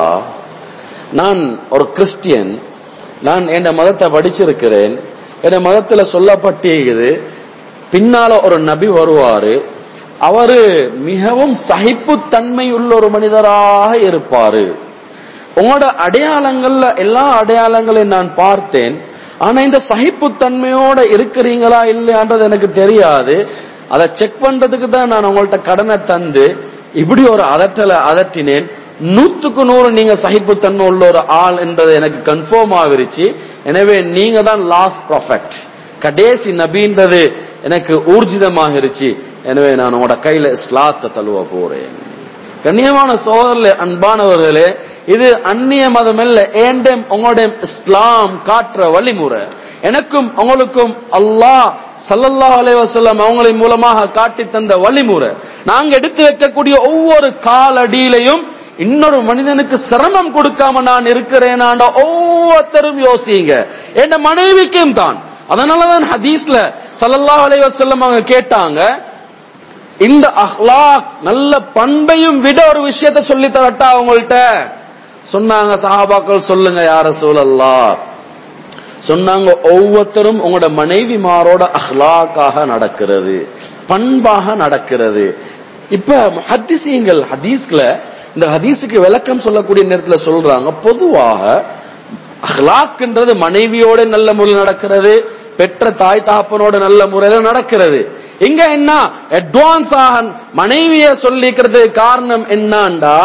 நான் ஒரு கிறிஸ்டியன் நான் என் மதத்தை படிச்சிருக்கிறேன் என் மதத்துல சொல்லப்பட்டிருக்குது பின்னால ஒரு நபி வருவாரு அவரு மிகவும் சகிப்புத்தன்மை உள்ள ஒரு மனிதராக இருப்பாரு உங்களோட அடையாளங்கள்ல எல்லா அடையாளங்களையும் நான் பார்த்தேன் ஆனா இந்த சகிப்புத்தன்மையோட இருக்கிறீங்களா இல்லையான்றது எனக்கு தெரியாது அதை செக் பண்றதுக்கு தான் நான் உங்கள்ட்ட கடனை தந்து இப்படி ஒரு அதட்டலை அதட்டினேன் நூத்துக்கு நூறு நீங்க சகிப்புத்தன்மை உள்ள ஒரு ஆள் என்பது எனக்கு கன்ஃபார்ம் ஆகிருச்சு எனவே நீங்க தான் லாஸ்ட் ப்ராஃபெக்ட் கடைசி நபின்றது எனக்கு ஊர்ஜிதமாகிருச்சு எனவே நான் உங்களோட கையில இஸ்லாத்தை தழுவ போறேன் கண்ணியமான சோதரில் அன்பானவர்களே இது அந்நிய மதம் அல்ல ஏண்டம் உங்களுடைய இஸ்லாம் காட்டுற வழிமுறை எனக்கும் உங்களுக்கும் அல்லாஹ் சல்லல்லாஹு அலைஹி வஸல்லம் அவங்களின் மூலமாக காட்டி தந்த வழிமுறை நாங்க எடுத்து வைக்கக்கூடிய ஒவ்வொரு காலடியிலையும் இன்னொரு மனிதனுக்கு சிரமம் கொடுக்காம நான் இருக்கிறேனாண்ட ஒவ்வொருத்தரும் யோசிங்க என் மனைவிக்கும் தான் அதனாலதான் ஹதீஸ்ல சல்லல்லாஹு அலைஹி வஸல்லம் அவங்க கேட்டாங்க இந்த அஹ்லாக் நல்ல பண்பையும் விட ஒரு விஷயத்த சொல்லி தரட்டா அவங்கள்ட்ட சொன்னாங்க சஹாபாக்கள் சொல்லுங்க யார சூழல்லா சொன்னாங்க ஒவ்வொருத்தரும் உங்களோட மனைவிமாரோட அஹ்லாக்காக நடக்கிறது பண்பாக நடக்கிறது இப்ப ஹதீசியங்கள் ஹதீஸ்ல இந்த ஹதீஸுக்கு விளக்கம் சொல்லக்கூடிய நேரத்துல சொல்றாங்க பொதுவாக அஹ்லாக்ன்றது மனைவியோட நல்ல முறையில் நடக்கிறது பெற்ற தாய் தாப்பனோட நல்ல முறையில நடக்கிறது இங்க என்ன அட்வான்ஸ் ஆக மனைவிய சொல்லிக்கிறது காரணம் என்னண்டா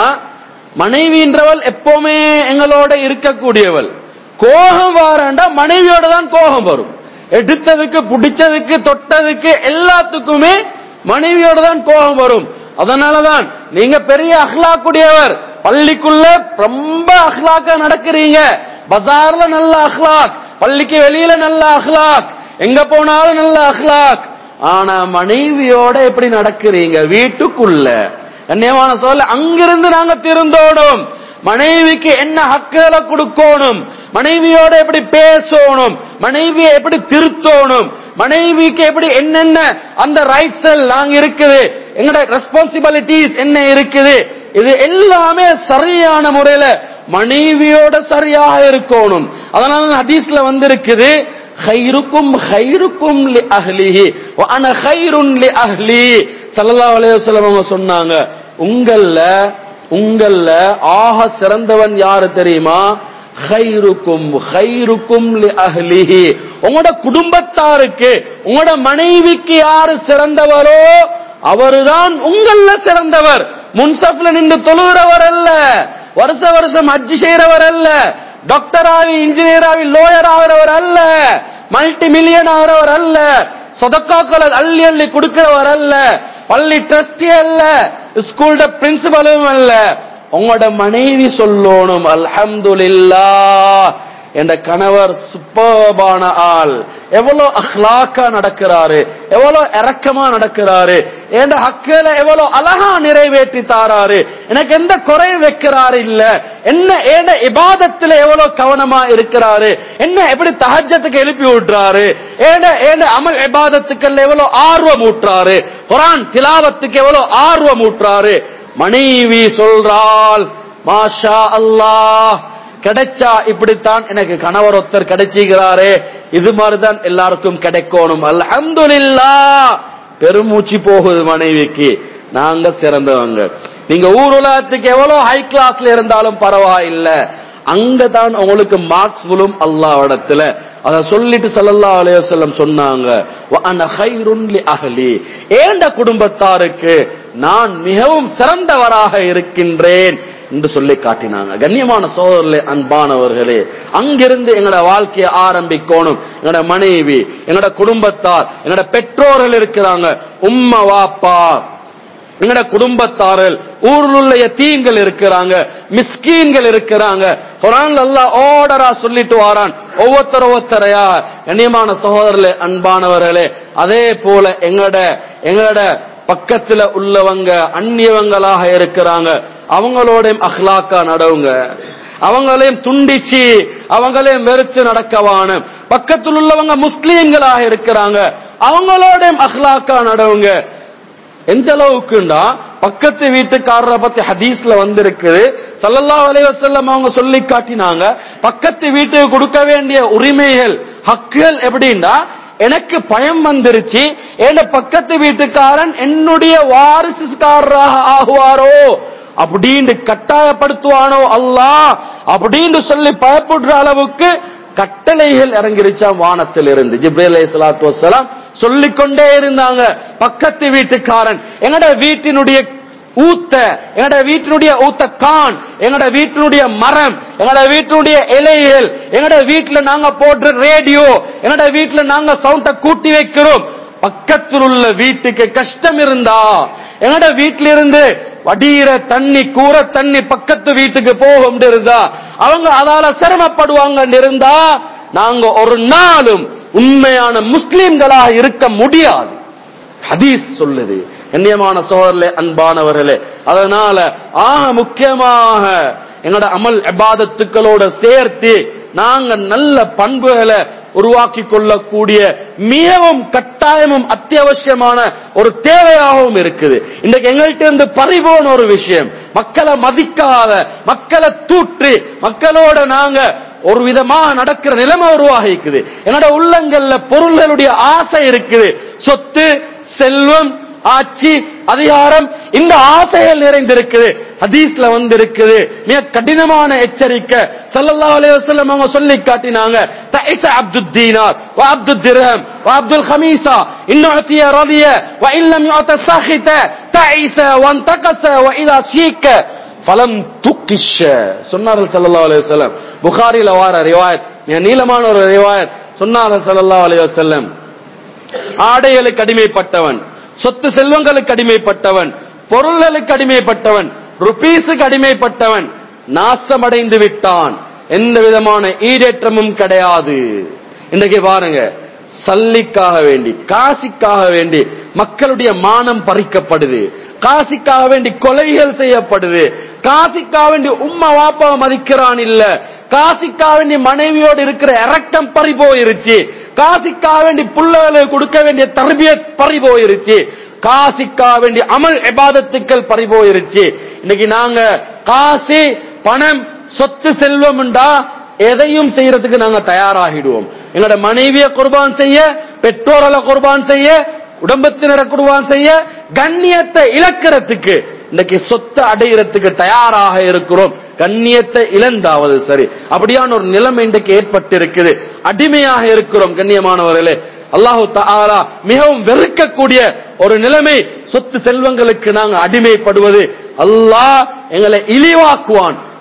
மனைவின்றவள் எப்பவுமே எங்களோட இருக்கக்கூடியவள் கோபம் வாரண்டா மனைவியோட தான் கோபம் வரும் எடுத்ததுக்கு பிடிச்சதுக்கு தொட்டதுக்கு எல்லாத்துக்குமே மனைவியோட தான் கோபம் வரும் அதனாலதான் நீங்க பெரிய அஹ்லாக்குடையவர் பள்ளிக்குள்ள ரொம்ப அஹ்லாக்கா நடக்கிறீங்க பஜார்ல நல்ல அஹ்லாக் பள்ளிக்கு வெளியில நல்ல அஹ்லாக் எங்க போனாலும் நல்ல அஹ்லாக் ஆனா மனைவியோட எப்படி நடக்கிறீங்க வீட்டுக்குள்ள கண்ணியமான சொல்ல அங்கிருந்து நாங்க திருந்தோடும் மனைவிக்கு என்ன ஹக்குகளை கொடுக்கணும் மனைவியோட எப்படி பேசணும் மனைவியை எப்படி திருத்தணும் மனைவிக்கு எப்படி என்னென்ன அந்த ரைட்ஸ் எல்லாம் இருக்குது எங்களோட ரெஸ்பான்சிபிலிட்டிஸ் என்ன இருக்குது இது எல்லாமே சரியான முறையில மனைவியோட சரியாக இருக்கணும் அதனால ஹதீஸ்ல வந்திருக்குது ஹைருக்கும் ஹைருக்கும் லி அஹ்லிஹி வ அன ஹைருன் லி அஹ்லி ஸல்லல்லாஹு அலைஹி வஸல்லம் அவங்க சொன்னாங்க உங்கள்ல உங்கள்ல ஆக சிறந்தவன் யாரு தெரியுமா ஹைருக்கும் ஹைருக்கும் லி அஹ்லிஹி உங்களோட குடும்பத்தாருக்கு உங்களோட மனைவிக்கு யாரு சிறந்தவரோ அவருதான் உங்கள சிறந்தவர் முன்சப்ல நின்று தொழுகிறவர் அல்ல வருஷ வருஷம் ஹஜ்ஜி செய்யறவர் அல்ல டாக்டர் ஆகி இன்ஜினியர் ஆகி லோயர் ஆகிறவர் அல்ல மல்டி மில்லியன் ஆகிறவர் அல்ல சொதக்காக்களை அள்ளி அள்ளி கொடுக்கிறவர் அல்ல பள்ளி ட்ரஸ்டி அல்ல ஸ்கூல்ட பிரின்சிபலும் அல்ல உங்களோட மனைவி சொல்லணும் அல்ஹம்துலில்லா என்ற கணவர் சுப்பபான ஆள் எவ்வளவு அஹ்லாக்கா நடக்கிறாரு எவ்வளவு இரக்கமா நடக்கிறாரு என்ற ஹக்கல எவ்வளவு அழகா நிறைவேற்றி தாராரு எனக்கு எந்த குறையும் வைக்கிறாரு இல்ல என்ன ஏண்ட இபாதத்துல எவ்வளவு கவனமா இருக்கிறாரு என்ன எப்படி தஹஜத்துக்கு எழுப்பி விட்டுறாரு ஏண்ட ஏண்ட அமல் இபாதத்துக்கள் எவ்வளவு ஆர்வம் ஊட்டுறாரு குரான் திலாவத்துக்கு எவ்வளவு ஆர்வம் ஊட்டுறாரு மனைவி சொல்றாள் மாஷா அல்லாஹ் கிடைச்சா இப்படித்தான் எனக்கு கணவர் ஒருத்தர் கிடைச்சிக்கிறாரே இது மாதிரிதான் எல்லாருக்கும் கிடைக்கணும் அல்ஹம்துலில்லா பெருமூச்சு போகுது மனைவிக்கு நாங்க சிறந்தவங்க நீங்க ஊர் உலகத்துக்கு எவ்வளவு ஹை கிளாஸ்ல இருந்தாலும் பரவாயில்ல அங்கதான் உங்களுக்கு மார்க்ஸ் விழும் அல்லாஹ்விடத்துல அத சொல்லிட்டு ஸல்லல்லாஹு அலைஹி வஸல்லம் சொன்னாங்க வ அன கைருன் லி அஹ்லி ஏண்ட குடும்பத்தாருக்கு நான் மிகவும் சிறந்தவராக இருக்கின்றேன் என்று சொல்லி காட்டினாங்க கண்ணியமான சோதரர்களே அன்பானவர்களே அங்கிருந்து எங்களோட வாழ்க்கையை ஆரம்பிக்கணும் எங்களோட மனைவி எங்களோட குடும்பத்தார் எங்களோட பெற்றோர்கள் இருக்கிறாங்க உம்மா வாப்பா எங்கட குடும்பத்தாரல் ஊரில் உள்ள யத்தீம்கள் இருக்கிறாங்க மிஸ்கீன்கள் இருக்கிறாங்க குரான்ல அல்லாஹ் ஓடரா சொல்லிட்டு வாரான் ஒவ்வொருத்தர் ஒவ்வொருத்தரையா கண்ணியமான சகோதரர்களே அன்பானவர்களே அதே போல எங்கட எங்கட பக்கத்துல உள்ளவங்க அந்நியவங்களாக இருக்கிறாங்க அவங்களோடையும் அஹ்லாக்கா நடவுங்க அவங்களையும் துண்டிச்சு அவங்களையும் வெறுத்து நடக்கவான பக்கத்தில் உள்ளவங்க முஸ்லீம்களாக இருக்கிறாங்க அவங்களோடையும் அஹ்லாக்கா நடவுங்க எந்த அளவுக்குண்டா பக்கத்து வீட்டுக்காரரை பத்தி ஹதீஸ்ல வந்திருக்குது சல்லல்லாஹு அலைஹி வஸல்லம் அவங்க சொல்லி காட்டினாங்க பக்கத்து வீட்டுக்கு கொடுக்க வேண்டிய உரிமைகள் ஹக்குகள் எப்படின்னா எனக்கு பயம் வந்துருச்சு என் பக்கத்து வீட்டுக்காரன் என்னுடைய வாரிசுக்காரராக ஆகுவாரோ அப்படின்னு கட்டாயப்படுத்துவானோ அல்லாஹ் அப்படின்னு சொல்லி பயப்படுற அளவுக்கு கட்டளைகள் இறங்கிருச்சாம் வானத்தில் இருந்து ஜிப்ரேல் அலைஹிஸ்ஸலாத்து வஸ்ஸலாம் சொல்லிக்கொண்டே இருந்தாங்க பக்கத்து வீட்டுக்காரன் எங்கட வீட்டினுடைய ஊத்த எங்கட வீட்டினுடைய ஊத்த கான் எங்கட வீட்டினுடைய மரம் எங்கட வீட்டினுடைய இலைகள் எங்கட வீட்டுல நாங்க போடுற ரேடியோ எங்கட வீட்டுல நாங்க சவுண்ட கூட்டி வைக்கிறோம் பக்கத்தில் உள்ள வீட்டுக்கு கஷ்டம் இருந்தா எங்கட வீட்டில இருந்து வடிகிற தண்ணி கூற தண்ணி பக்கத்து வீட்டுக்கு போகும் இருந்தா அவங்க அதால சிரமப்படுவாங்க இருந்தா நாங்க ஒரு நாளும் உண்மையான முஸ்லிம்களாக இருக்க முடியாது ஹதீஸ் சொல்லுது கண்ணியமான சோழர்களே அன்பானவர்களே அதனால ஆக முக்கியமாக எங்களோட அமல் இபாதத்துக்களோட சேர்த்து நாங்க நல்ல பண்புகளை உருவாக்கி கொள்ளக்கூடிய மிகவும் கட்டாயமும் அத்தியாவசியமான ஒரு தேவையாகவும் இருக்குது இன்றைக்கு எங்கள்கிட்ட இருந்து பறிபோன ஒரு விஷயம் மக்களை மதிக்காத மக்களை தூற்றி மக்களோட நாங்க ஒரு விதமாக நடக்கிற நிலைமை உருவாகிக்குது என்னோட உள்ளங்கள்ல பொருள்களுடைய ஆசை இருக்குது சொத்து செல்வம் ஆட்சி அதிகாரம் இந்த ஆசைகள் நிறைந்திருக்குது ஹதீஸ்ல வந்து இருக்குது மிக கடினமான எச்சரிக்கை ஸல்லல்லாஹு அலைஹி வஸல்லம் அவங்க சொல்லி காட்டினாங்க தஐஸ அப்துத் தீனார் வ அப்துத் திர்ஹம் வ அப்துல் ஹமீஸா இன்னுத்திய ரதிய வ இல்லம் யுஅத சாஹித தஐஸ வந்தகஸ வ இதா ஷீக்க ஃபலம் துக்கிஷ சொன்னார்கள் ஸல்லல்லாஹு அலைஹி வஸல்லம் புகாரில வார ரிவாயத் மிக நீளமான ஒரு ரிவாயத் சொன்னார்கள் ஸல்லல்லாஹு அலைஹி வஸல்லம் ஆடைகளுக்கு அடிமைப்பட்டவன் சொத்து செல்வங்களுக்கு அடிமைப்பட்டவன் பொருள்களுக்கு அடிமைப்பட்டவன் ருபீஸுக்கு அடிமைப்பட்டவன் நாசமடைந்து விட்டான் எந்த விதமான ஈடேற்றமும் கிடையாது இன்றைக்கு பாருங்க சல்லிக்காக வேண்டி காசிக்காக வேண்டி மக்களுடைய மானம் பறிக்கப்படுது காசிக்காக வேண்டி கொலைகள் செய்யப்படுது காசிக்காக வேண்டி உம்மா வாப்பாவை மதிக்கிறான் இல்ல காசிக்காக வேண்டி மனைவியோடு இருக்கிற இரக்கம் பறி போயிருச்சு காசிக்காக வேண்டி புள்ளகளுக்கு கொடுக்க வேண்டிய தர்பியத் பறி போயிருச்சு காசிக்காக வேண்டி அமல் எபாதத்துக்கள் பறி போயிருச்சு இன்னைக்கு நாங்க காசி பணம் சொத்து செல்வம்டா எதையும் செய்யறதுக்கு நாங்க தயாராகிடுவோம் எங்களோட மனைவிய குர்பான் செய்ய பெற்றோர்களை குர்பான் செய்ய குடும்பத்தினரை குர்பான் செய்ய கண்ணியத்தை இழக்கிறதுக்கு இன்னைக்கு சொத்தை அடைகிறதுக்கு தயாராக இருக்கிறோம் கண்ணியத்தை இழந்தாவது சரி அப்படியான ஒரு நிலைமை இன்றைக்கு ஏற்பட்டு இருக்குது அடிமையாக இருக்கிறோம் கண்ணியமானவர்களே அல்லாஹு தஆலா மிகவும் வெறுக்கக்கூடிய ஒரு நிலைமை சொத்து செல்வங்களுக்கு நாங்க அடிமைப்படுவது அல்லாஹ் எங்களை இழிவாக்குவான்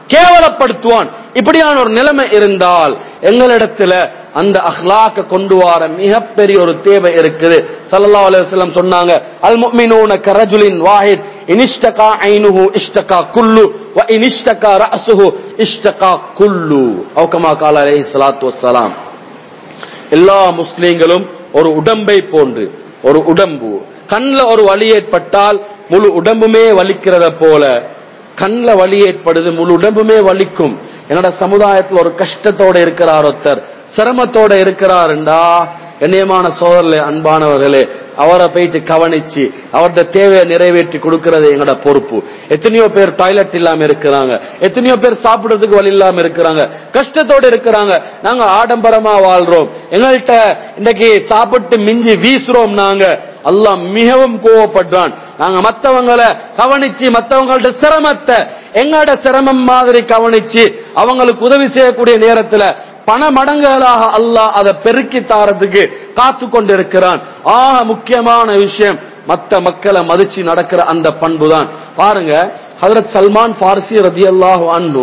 கேவலப்படுத்துவான் இப்படியான ஒரு நிலைமை இருந்தால் எங்களிடத்துல அந்த அஹ்லாக்க கொண்டு வர மிகப்பெரிய ஒரு தேவை இருக்குது ஸல்லல்லாஹு அலைஹி வஸல்லம் சொன்னாங்க அல் முஃமினூன கரஜுலின் வாஹித் இனிஷ்டகா ஐனுஹு இஷ்டகா குல்லு வ இனிஷ்டகா ரஅசுஹு இஷ்டகா குல்லு அவு கமா கால அலைஹி ஸலாத்து வஸ்ஸலாம் எல்லா முஸ்லீம்களும் ஒரு உடம்பை போன்று ஒரு உடம்பு கண்ல ஒரு வலி ஏற்பட்டால் முழு உடம்புமே வலிக்கிறத போல கண்ல வலி ஏற்படுது முழு உடம்புமே வலிக்கும் என்னோட சமுதாயத்துல ஒரு கஷ்டத்தோட இருக்கிறார் ஒருத்தர் சிரமத்தோட இருக்கிறாருண்டா கண்ணியமான சோதரில் அன்பானவர்களே அவரை போயிட்டு கவனிச்சு அவரது தேவையை நிறைவேற்றி கொடுக்கிறது எங்களோட பொறுப்பு எத்தனையோ பேர் டாய்லெட் இல்லாம இருக்கிறாங்க எத்தனையோ பேர் சாப்பிடுறதுக்கு வழி இல்லாம இருக்கிறாங்க கஷ்டத்தோட இருக்கிறாங்க நாங்க ஆடம்பரமா வாழ்றோம் எங்கள்கிட்ட இன்னைக்கு சாப்பிட்டு மிஞ்சி வீசுறோம் நாங்க அல்லாஹ் மிகவும் கோவப்படுறான் நாங்க மத்தவங்களை கவனிச்சு மத்தவங்கள்ட்ட சிரமத்தை எங்களோட சிரமம் மாதிரி கவனிச்சு அவங்களுக்கு உதவி செய்யக்கூடிய நேரத்துல பண மடங்குகளாக அல்லாஹ் அதை பெருக்கி தாரதுக்கு காத்து கொண்டிருக்கிறான் ஆக முக்கியமான விஷயம் மத்த மக்களை மதிச்சு நடக்கிற அந்த பண்பு தான் பாருங்க ஹதரத் சல்மான் ஃபார்சி ரதி அல்லாஹு அன்பு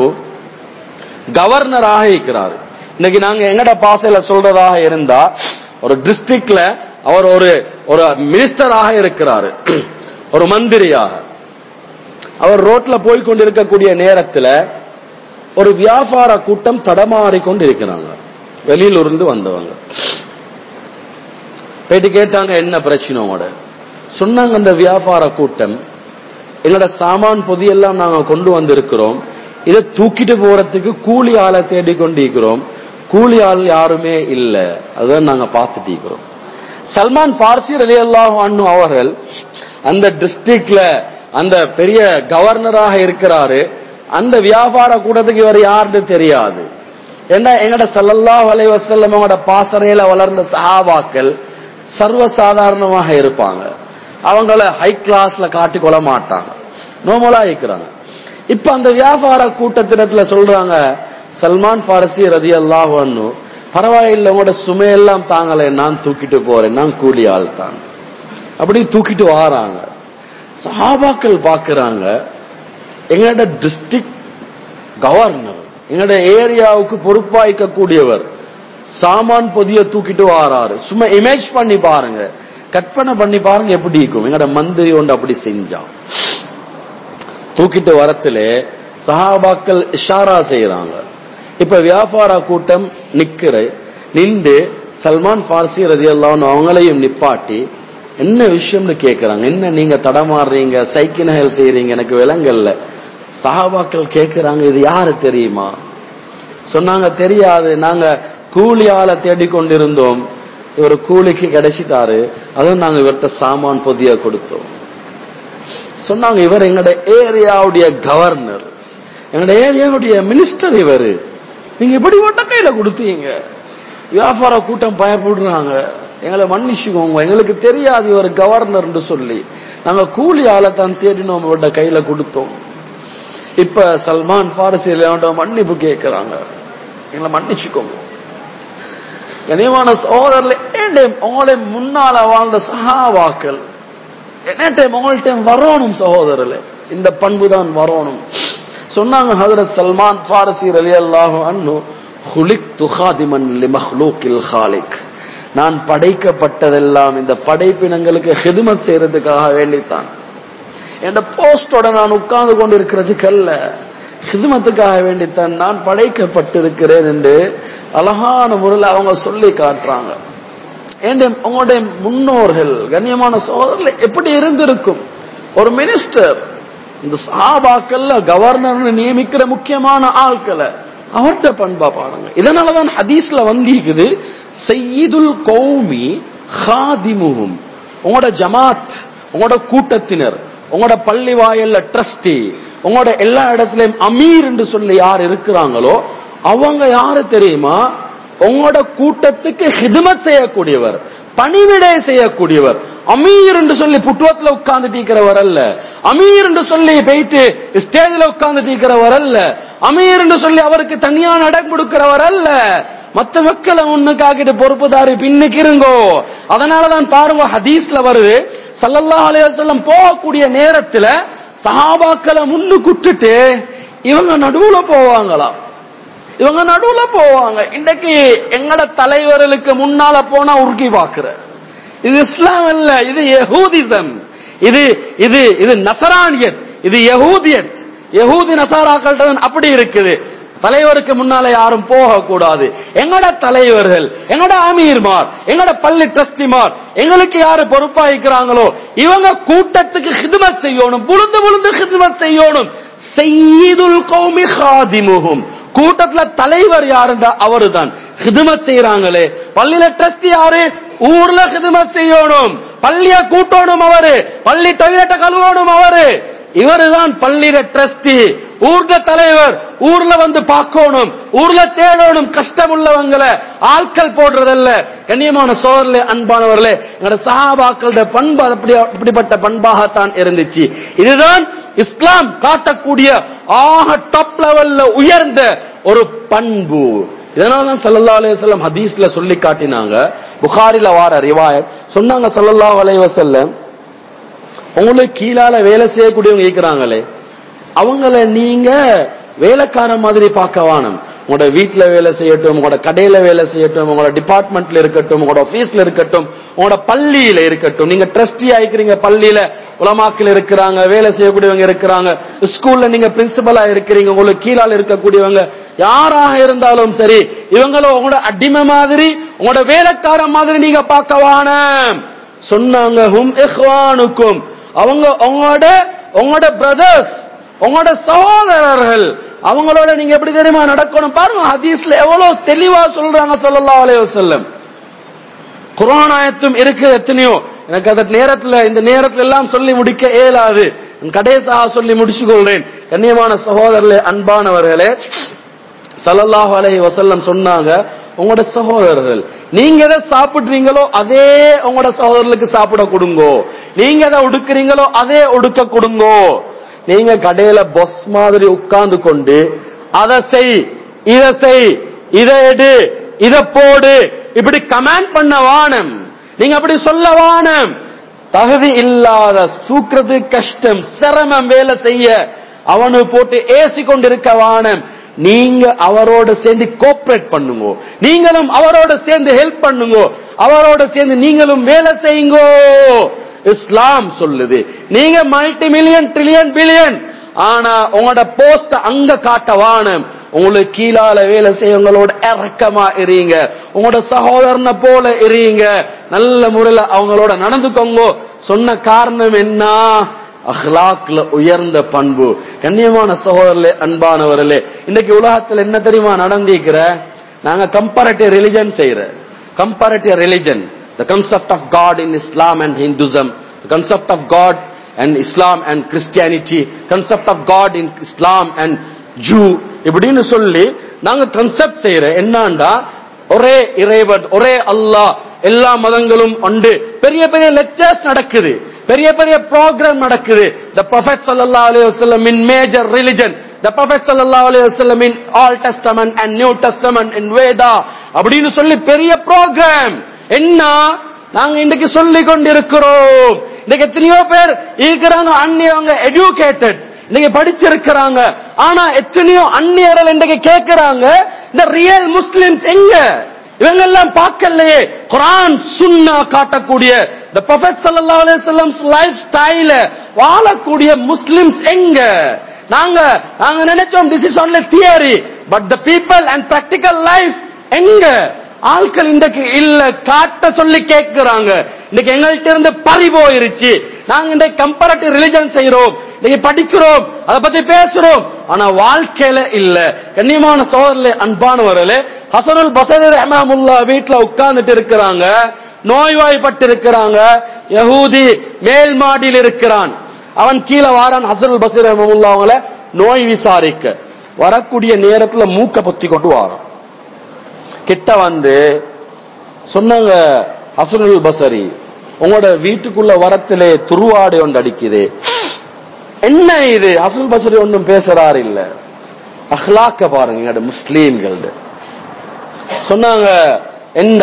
கவர்னராக இருக்கிறார் இன்னைக்கு நாங்க எங்கட பாசையில சொல்றதாக இருந்தா ஒரு டிஸ்ட்ரிக்ட்ல அவர் ஒரு ஒரு மினிஸ்டராக இருக்கிறாரு ஒரு மந்திரியாக அவர் ரோட்ல போய் கொண்டிருக்கக்கூடிய நேரத்துல ஒரு வியாபார கூட்டம் தடமாறி கொண்டு இருக்கிறாங்க வெளியில இருந்து வந்தவங்க போயிட்டு கேட்டாங்க என்ன பிரச்சனை உங்களோட சொன்னாங்க அந்த வியாபார கூட்டம் எங்களோட சாமான் பொதியெல்லாம் நாங்க கொண்டு வந்திருக்கிறோம் இதை தூக்கிட்டு போறதுக்கு கூலி ஆளை தேடி கொண்டிருக்கிறோம் கூலி ஆள் யாருமே இல்ல அதுதான் நாங்க பார்த்துட்டு இருக்கிறோம் சல்மான் பார்சி அலி அல்லாஹ் அவர்கள் அந்த டிஸ்ட்ரிக்ட்ல அந்த பெரிய கவர்னராக இருக்கிறாரு அந்த வியாபார கூட்டத்துக்கு இவர் யாருன்னு தெரியாது ஏன்னா எங்கட சல்லல்லாஹு அலைஹி வஸல்லம் அவங்களோட பாசறையில வளர்ந்த சஹாபாக்கள் சர்வசாதாரணமாக இருப்பாங்க அவங்கள ஹை கிளாஸ்ல காட்டி கொள்ள மாட்டாங்க நோமலா இருக்கிறாங்க இப்ப அந்த வியாபார கூட்டத்தினத்துல சொல்றாங்க சல்மான் பாரசி ரதி அல்லாஹ் பரவாயில்லை உங்களோட சுமையெல்லாம் தாங்கலை நான் தூக்கிட்டு போறேன் நான் கூலி ஆள் தான் அப்படி தூக்கிட்டு வாராங்க சஹாபாக்கள் பாக்குறாங்க எங்களோட டிஸ்ட்ரிக்ட் கவர்னர் எங்களோட ஏரியாவுக்கு பொறுப்பாய்க்க கூடியவர் சாமான் பொதிய தூக்கிட்டு வாராரு சும்மா இமேஜ் பண்ணி பாருங்க கற்பனை பண்ணி பாருங்க எப்படி இருக்கும் எங்களோட மந்திரி ஒன்று அப்படி செஞ்சான் தூக்கிட்டு வரத்துல சஹாபாக்கள் இஷாரா செய்யறாங்க இப்ப வியாபார கூட்டம் நிக்கிற நின்று சல்மான் பார்சி ரதி அவங்களையும் நிப்பாட்டி என்ன விஷயம்னு கேக்குறாங்க என்ன நீங்க தடமாறுறீங்க சைக்கிள் ஹெல் செய்யறீங்க எனக்கு விலங்கல்ல சஹாபாக்கள் கேக்குறாங்க இது யாரு தெரியுமா சொன்னாங்க தெரியாது நாங்க கூலி ஆளை தேடிக்கொண்டிருந்தோம் இவர் கூலிக்கு கிடைச்சிட்டாரு அதுவும் நாங்க இவர்கிட்ட சாமான் பொதிய கொடுத்தோம் சொன்னாங்க இவர் எங்களோட ஏரியாவுடைய கவர்னர் எங்களோட ஏரியாவுடைய மினிஸ்டர் இவர் நீங்க இப்படி ஒட்ட கையில கொடுத்தீங்க வியாபார கூட்டம் பயப்படுறாங்க எங்களை மன்னிச்சுக்கோங்க எங்களுக்கு தெரியாது இவர் கவர்னர்னு சொல்லி நாங்க கூலி ஆளை தான் தேடினோம் இவர்கிட்ட கையில கொடுத்தோம் இப்ப சல்மான் பாரசியில மன்னிப்பு கேட்கிறாங்க எங்களை மன்னிச்சுக்கோங்க கனியமான சகோதரர்ல ஏன் உங்களை முன்னால வாழ்ந்த சகாவாக்கள் என்ன டைம் உங்கள்ட்ட வரணும் சகோதரர்களே இந்த பண்பு தான் வரணும் சொன்னாங்க ஹதரத் சல்மான் பாரசி அலி அல்லாஹு அன்னு ஹுலிக் துஹாதிமன் லிமஹ்லூக்கில் ஹாலிக் நான் படைக்கப்பட்டதெல்லாம் இந்த படைப்பினங்களுக்கு ஹிதுமத் செய்யறதுக்காக வேண்டித்தான் என் போஸ்டோட நான் உட்கார்ந்து கொண்டிருக்கிறதுக்கு அல்ல ஹிதுமத்துக்காக வேண்டித்தான் நான் படைக்கப்பட்டிருக்கிறேன் என்று அழகான முறையில் அவங்க சொல்லி காட்டுறாங்க உங்களுடைய முன்னோர்கள் கண்ணியமான சோதரில் எப்படி இருந்திருக்கும் ஒரு மினிஸ்டர் இந்த சாபாக்கள்ல கவர்னர் நியமிக்கிற முக்கியமான ஆட்களை அவர்கிட்ட பண்பா பாருங்க இதனாலதான் ஹதீஸ்ல வந்திருக்குது செய்யுதுல் கௌமி ஹாதிமுகும் உங்களோட ஜமாத் உங்களோட கூட்டத்தினர் உங்களோட பள்ளி வாயல்ல ட்ரஸ்டி உங்களோட எல்லா இடத்துலயும் அமீர் என்று சொல்லி யார் இருக்கிறாங்களோ அவங்க யாரு தெரியுமா உங்களோட கூட்டத்துக்கு ஹிதுமத் செய்யக்கூடியவர் பணிவிடை செய்யக்கூடியவர் அமீர் என்று சொல்லி புட்டுவத்துல உட்கார்ந்து இருக்கிறவர் அல்ல அமீர் என்று சொல்லி போயிட்டு ஸ்டேஜ்ல உட்கார்ந்து இருக்கிறவர் அல்ல அமீர் என்று சொல்லி அவருக்கு தனியா நடம் கொடுக்கிறவர் அல்ல மத்த மக்களை முன்னுக்காக்கிட்டு பொறுப்புதாரி பின்னுக்கு இருங்கோ அதனாலதான் பாருங்க ஹதீஸ்ல வருது சல்லல்லா அலையம் போகக்கூடிய நேரத்துல சஹாபாக்களை முன்னுக்கு விட்டுட்டு இவங்க நடுவுல போவாங்களா இவங்க நடுவுல போவாங்க இன்னைக்கு எங்கட தலைவர்களுக்கு முன்னால போனா உருக்கி பாக்குற இது இஸ்லாம் அல்ல இது யஹூதிசம் இது இது இது நசரானியத் இது யஹூதியத் யஹூதி நசாராக்கள் அப்படி இருக்குது தலைவருக்கு முன்னால யாரும் போக கூடாது எங்கட தலைவர்கள் எங்கட அமீர்மார் எங்கட பள்ளி ட்ரஸ்டிமார் எங்களுக்கு யாரு பொறுப்பாயிக்கிறாங்களோ இவங்க கூட்டத்துக்கு ஹிதுமத் செய்யணும் புழுந்து புழுந்து ஹிதுமத் செய்யணும் செய்யுதுல் கௌமி ஹாதிமுகும் கூட்டத்துல தலைவர் யாருந்தா அவருதான் ஹிதுமத் செய்யறாங்களே பள்ளியில ட்ரஸ்ட் யாரு ஊர்ல ஹிதுமத் செய்யணும் பள்ளிய கூட்டணும் அவரு பள்ளி டாய்லெட்ட கழுவணும் அவரு இவருதான் பள்ளியில ட்ரஸ்டி ஊர்ல தலைவர் ஊர்ல வந்து பார்க்கணும் ஊர்ல தேடணும் கஷ்டம் உள்ளவங்களை ஆட்கள் போடுறதல்ல கண்ணியமான சோழர்களே அன்பானவர்களே எங்களோட சஹாபாக்களோட பண்பு அப்படி அப்படிப்பட்ட பண்பாகத்தான் இருந்துச்சு இதுதான் இஸ்லாம் காட்டக்கூடிய ஆக டாப் லெவல்ல உயர்ந்த ஒரு பண்பு இதனாலதான் சல்லல்லா அலையம் ஹதீஸ்ல சொல்லி காட்டினாங்க புகாரில வார ரிவாயத் சொன்னாங்க சல்லல்லா அலைவசல்லம் உங்களுக்கு கீழால வேலை செய்யக்கூடியவங்க இருக்கிறாங்களே அவங்கள நீங்க வேலைக்கார மாதிரி பார்க்க வானம் உங்களோட வீட்டுல வேலை செய்யட்டும் உங்களோட கடையில வேலை செய்யட்டும் உங்களோட டிபார்ட்மெண்ட்ல இருக்கட்டும் உங்களோட ஆபீஸ்ல இருக்கட்டும் உங்களோட பள்ளியில இருக்கட்டும் நீங்க ட்ரஸ்டி ஆயிக்கிறீங்க பள்ளியில உலமாக்கில் இருக்கிறாங்க வேலை செய்யக்கூடியவங்க இருக்கிறாங்க ஸ்கூல்ல நீங்க பிரின்சிபலா இருக்கிறீங்க உங்களுக்கு கீழால இருக்கக்கூடியவங்க யாராக இருந்தாலும் சரி இவங்களும் உங்களோட அடிமை மாதிரி உங்களோட வேலைக்கார மாதிரி நீங்க பார்க்க வானம் சொன்னாங்க ஹும் இஹ்வானுக்கும் அவங்க உங்களோட உங்களோட பிரதர்ஸ் உங்களோட சகோதரர்கள் அவங்களோட நீங்க எப்படி தெரியுமா நடக்கணும் பாருங்க ஹதீஸ்ல எவ்வளவு தெளிவா சொல்றாங்க சொல்லலாம் அலைய வசல்லம் குரான் ஆயத்தும் இருக்கு எத்தனையோ எனக்கு அந்த நேரத்துல இந்த நேரத்துல எல்லாம் சொல்லி முடிக்க இயலாது கடைசாக சொல்லி முடிச்சு கொள்றேன் கண்ணியமான சகோதரர்களே அன்பானவர்களே சல்லல்லாஹு அலைஹி வசல்லம் சொன்னாங்க உங்களோட சகோதரர்கள் நீங்க எதை சாப்பிடுறீங்களோ அதே உங்களோட சகோதரர்களுக்கு சாப்பிட கொடுங்கோ நீங்க எதை உடுக்குறீங்களோ அதே உடுக்க கொடுங்கோ நீங்க கடையில பொஸ் மாதிரி உட்கார்ந்து கொண்டு அதை செய் இத செய் இதை எடு இத போடு இப்படி கமாண்ட் பண்ண வானம் நீங்க அப்படி சொல்ல வானம் தகுதி இல்லாத தூக்குறது கஷ்டம் சிரமம் வேலை செய்ய அவனு போட்டு ஏசி கொண்டிருக்க வானம் நீங்க அவரோட சேர்ந்து கோஆபரேட் பண்ணுங்க நீங்களும் அவரோட சேர்ந்து ஹெல்ப் பண்ணுங்க அவரோட சேர்ந்து நீங்களும் வேலை செய்யுங்கோ இஸ்லாம் சொல்லுது நீங்க மல்டி மில்லியன் ட்ரில்லியன் பில்லியன் ஆனா உங்களோட போஸ்ட் அங்க காட்ட வானம் உங்களுக்கு கீழால வேலை செய்யவங்களோட இறக்கமா இருங்க உங்களோட சகோதரனை போல இருங்க நல்ல முறையில அவங்களோட நடந்துக்கோங்க சொன்ன காரணம் என்ன அஹ்லாக்ல உயர்ந்த பண்பு கண்ணியமான சகோதரர்களே அன்பானவர்களே இன்னைக்கு உலகத்துல என்ன தெரியுமா நடந்திருக்கிற நாங்க கம்பேரட்டிவ் ரிலிஜன் செய்யற comparative religion the concept of God in Islam and Hinduism concept of God and Islam and Christianity concept of God in Islam and Jew இப்படின்னு சொல்லி நாங்க கன்செப்ட் செய்யற என்னண்டா ஒரே இறைவன் ஒரே அல்லாஹ் எல்லா மதங்களும் உண்டு பெரிய பெரிய லெக்சர்ஸ் நடக்குது பெரிய பெரிய ப்ரோக்ராம் நடக்குது த ப்ரொஃபெட் ஸல்லல்லாஹு அலைஹி வஸல்லம் in major religion the prophet ஸல்லல்லாஹு அலைஹி வஸல்லம் in old testament and new testament in Veda அப்படின்னு சொல்லி பெரிய ப்ரோக்ராம் என்ன நாங்க இன்னைக்கு சொல்லி கொண்டிருக்கிறோம் இன்னைக்கு எத்தனையோ பேர் இருக்கிறாங்க அந்நியவங்க எஜுகேட்டட் இன்னைக்கு படிச்சிருக்கிறாங்க ஆனா எத்தனையோ அந்நியர்கள் இன்றைக்கு கேட்கிறாங்க இந்த ரியல் முஸ்லிம்ஸ் எங்க இவங்க எல்லாம் பார்க்கலையே குரான் சுன்னா காட்டக்கூடிய the prophet sallallahu alaihi wasallam's life ஸ்டைல வாழக்கூடிய முஸ்லிம்ஸ் எங்க நாங்க நாங்க நினைச்சோம் this is only theory but the people and practical life எங்க ஆட்கள் இன்றைக்கு இல்ல காட்ட சொல்லி கேட்கிறாங்க இன்னைக்கு எங்கள்கிட்ட இருந்து பறி போயிருச்சு நாங்க இன்றைக்கு கம்பேரட்டிவ் ரிலிஜன் செய்யறோம் இன்னைக்கு படிக்கிறோம் அதை பத்தி பேசுறோம் ஆனா வாழ்க்கையில இல்ல கண்ணியமான சோதரிலே அன்பானவர்களே ஹசனுல் பசரி ரஹ்மமுல்லா வீட்டுல உட்கார்ந்துட்டு இருக்கிறாங்க நோய்வாய்ப்பட்டு இருக்கிறாங்க யஹூதி மேல் மாடியில் இருக்கிறான் அவன் கீழே வாரான் ஹசனுல் பசீர் ரஹ்மமுல்லா அவங்கள நோய் விசாரிக்க வரக்கூடிய நேரத்துல மூக்க பொத்தி கொண்டு வாரான் கிட்ட வந்து சொன்னாங்க ஹசனுல் பசரி உங்களோட வீட்டுக்குள்ள வரத்திலே துருவாடை ஒன்று அடிக்குது என்ன இது ஹசனுல் பசரி ஒன்றும் பேசுறாரு இல்ல அஹ்லாக்க பாருங்க எங்களோட முஸ்லீம்கள் சொன்னாங்க என்ன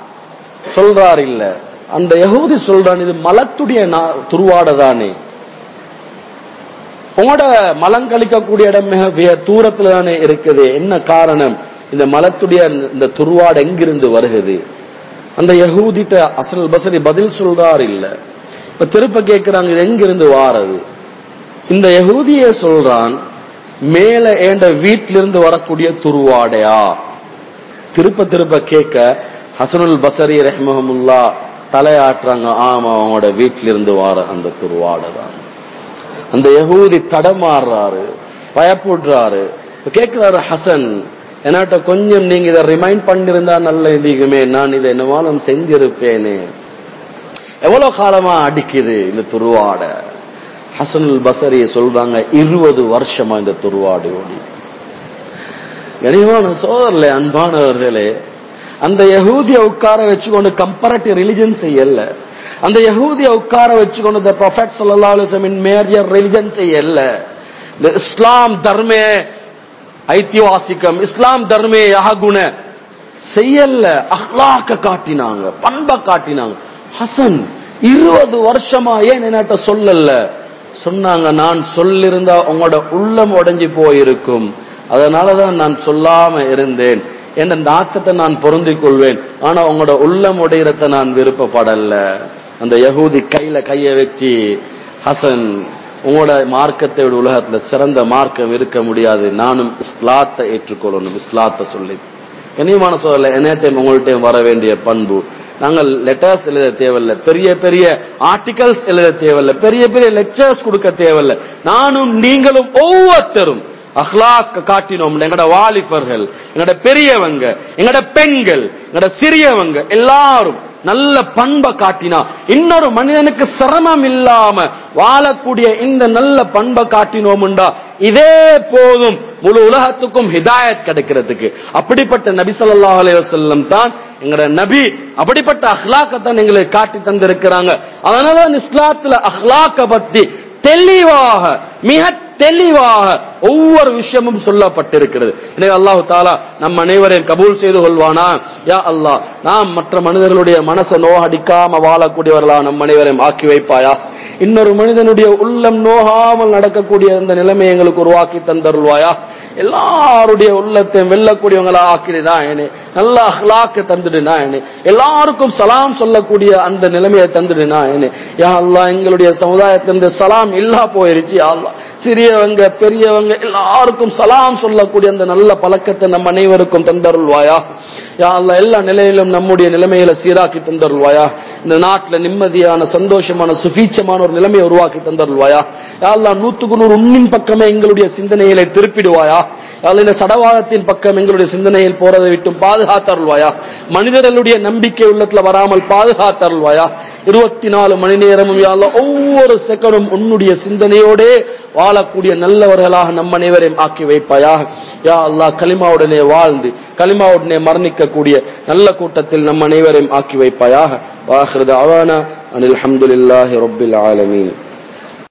சொல்றாரு இல்ல அந்த யகூதி சொல்றான் இது மலத்துடைய துருவாடை தானே உங்களோட மலம் கழிக்கக்கூடிய இடம் மிக வே- தூரத்துல தானே இருக்குது என்ன காரணம் இந்த மலத்துடைய இந்த துருவாடு எங்கிருந்து வருகிறது அந்த யகூதிட்ட அசல் பசரி பதில் சொல்றார் இல்ல இப்ப திருப்ப கேட்கிறாங்க இது எங்கிருந்து வாரது இந்த யகூதியே சொல்றான் மேல ஏண்ட வீட்டிலிருந்து வரக்கூடிய துருவாடையா திருப்ப திருப்ப கேட்க ஹசனுல் பசரி ரஹ்மஹமுல்லா தலையாட்டுறாங்க ஆமா அவங்களோட வீட்டிலிருந்து வார அந்த துருவாடை தான் அந்த யகூதி தடமாறுறாரு பயப்படுறாரு இப்ப கேட்கிறாரு ஹசன் என்னாட்ட கொஞ்சம் நீங்க இதை ரிமைண்ட் பண்ணிருந்தா நல்ல இதுக்குமே நான் இதை என்னவாலும் செஞ்சிருப்பேனே எவ்வளவு காலமா அடிக்குது இந்த துருவாடை ஹசனுல் பசரி சொல்றாங்க இருபது வருஷமா இந்த துருவாடு ஓடி கனிவான சோதரில் அன்பானவர்களே அந்த யகூதிய உட்கார வச்சுக்கொண்டு கம்பேரட்டிவ் ரிலிஜன் செய்யல அந்த யகூதிய உட்கார வச்சுக்கொண்டு the prophet sallallahu alaihi wasallam in major religion செய்யல இந்த இஸ்லாம் தர்மே ஐத்தியவாசிக்கம் இஸ்லாம் தர்மே யஹகுண செய்யல அஹ்லாக்க காட்டினாங்க பண்பை காட்டினாங்க ஹசன் இருபது வருஷமா ஏன் என்னட்ட சொல்லல சொன்னாங்க நான் சொல்லிருந்தா உங்களோட உள்ளம் உடைஞ்சு போயிருக்கும் அதனாலதான் நான் சொல்லாம இருந்தேன் என்ற நாத்தத்தை நான் பொருந்திக் கொள்வேன் ஆனா உங்களோட உள்ளம் உடையறத நான் விருப்பப்படல அந்த யகூதி கையில கைய வச்சு ஹசன் உங்களோட மார்க்கத்தை விட உலகத்துல சிறந்த மார்க்கம் இருக்க முடியாது நானும் இஸ்லாத்தை ஏற்றுக்கொள்ளணும் இஸ்லாத்தை சொல்லி கனியமான சோழல என்னட்டையும் உங்கள்கிட்ட வர வேண்டிய பண்பு நாங்கள் லெட்டர்ஸ் எழுத தேவையில்ல பெரிய பெரிய ஆர்டிகல்ஸ் எழுத தேவையில்ல பெரிய பெரிய லெக்சர்ஸ் கொடுக்க தேவையில்ல நானும் நீங்களும் ஒவ்வொருத்தரும் அஹ்லாக்க காட்டினோம் எங்கட வாலிபர்கள் எங்கட பெரியவங்க எங்கட பெண்கள் எங்கட சிறியவங்க எல்லாரும் நல்ல பண்பை காட்டினா இன்னொரு மனிதனுக்கு சிரமம் இல்லாம வாழக்கூடிய இந்த நல்ல பண்பை காட்டினோம்டா இதே போதும் முழு உலகத்துக்கும் ஹிதாயத் கிடைக்கிறதுக்கு அப்படிப்பட்ட நபி ஸல்லல்லாஹு அலைஹி வஸல்லம் தான் எங்கட நபி அப்படிப்பட்ட அஹ்லாக்கத்தான் எங்களுக்கு காட்டி தந்திருக்கிறாங்க அதனால இஸ்லாத்துல அஹ்லாக்க பத்தி தெளிவாக மிக தெளிவாக ஒவ்வொரு விஷயமும் சொல்லப்பட்டிருக்கிறது எனவே அல்லாஹு தாலா நம் அனைவரையும் கபூல் செய்து கொள்வானா யா அல்லாஹ் நாம் மற்ற மனிதர்களுடைய மனசை நோகடிக்காம வாழக்கூடியவர்களா நம் அனைவரையும் ஆக்கி வைப்பாயா இன்னொரு மனிதனுடைய உள்ளம் நோகாமல் நடக்கக்கூடிய அந்த நிலைமை எங்களுக்கு உருவாக்கி தந்தருள்வாயா எல்லாருடைய உள்ளத்தையும் வெல்லக்கூடியவங்களா ஆக்கிடுதா என்ன நல்ல அஹ்லாக்க தந்துடுனா என்ன எல்லாருக்கும் சலாம் சொல்லக்கூடிய அந்த நிலைமையை தந்துடுனா என்ன யா அல்லாஹ் எங்களுடைய சமுதாயத்திலிருந்து சலாம் இல்லா போயிருச்சு யா அல்லாஹ் சிறியவங்க பெரியவங்க எல்லாருக்கும் சலாம் சொல்லக்கூடிய அந்த நல்ல பழக்கத்தை நம் அனைவருக்கும் தந்தருள்வாயா யா அல்லாஹ் எல்லா நிலையிலும் நம்முடைய நிலைமைகளை சீராக்கி தந்தருள்வாயா இந்த நாட்டுல நிம்மதியான சந்தோஷமான சுபீட்சமான ஒரு நிலைமையை உருவாக்கி தந்தருள்வாயா யா அல்லாஹ் நூத்துக்கு நூறு உண்மின் பக்கமே எங்களுடைய சிந்தனைகளை திருப்பிடுவாயா யா அல்லாஹ் இந்த சடவாதத்தின் பக்கம் எங்களுடைய சிந்தனையில் போறதை விட்டு பாதுகாத்தருள்வாயா மனிதர்களுடைய நம்பிக்கை உள்ளத்துல வராமல் பாதுகாத்தருள்வாயா இருபத்தி நாலு மணி நேரமும் யா அல்லாஹ் ஒவ்வொரு செகண்டும் உன்னுடைய சிந்தனையோடே வாழக்கூடிய நல்லவர்களாக நம் அனைவரையும் ஆக்கி வைப்பாயா யா அல்லாஹ் கலிமாவுடனே வாழ்ந்து கலிமாவுடனே மரணிக்கக்கூடிய நல்ல கூட்டத்தில் நம் அனைவரையும் ஆக்கி வைப்பாயாக வாஹிருத அவானா அனில் அல்ஹம்துலில்லாஹி ரப்பில் ஆலமீன்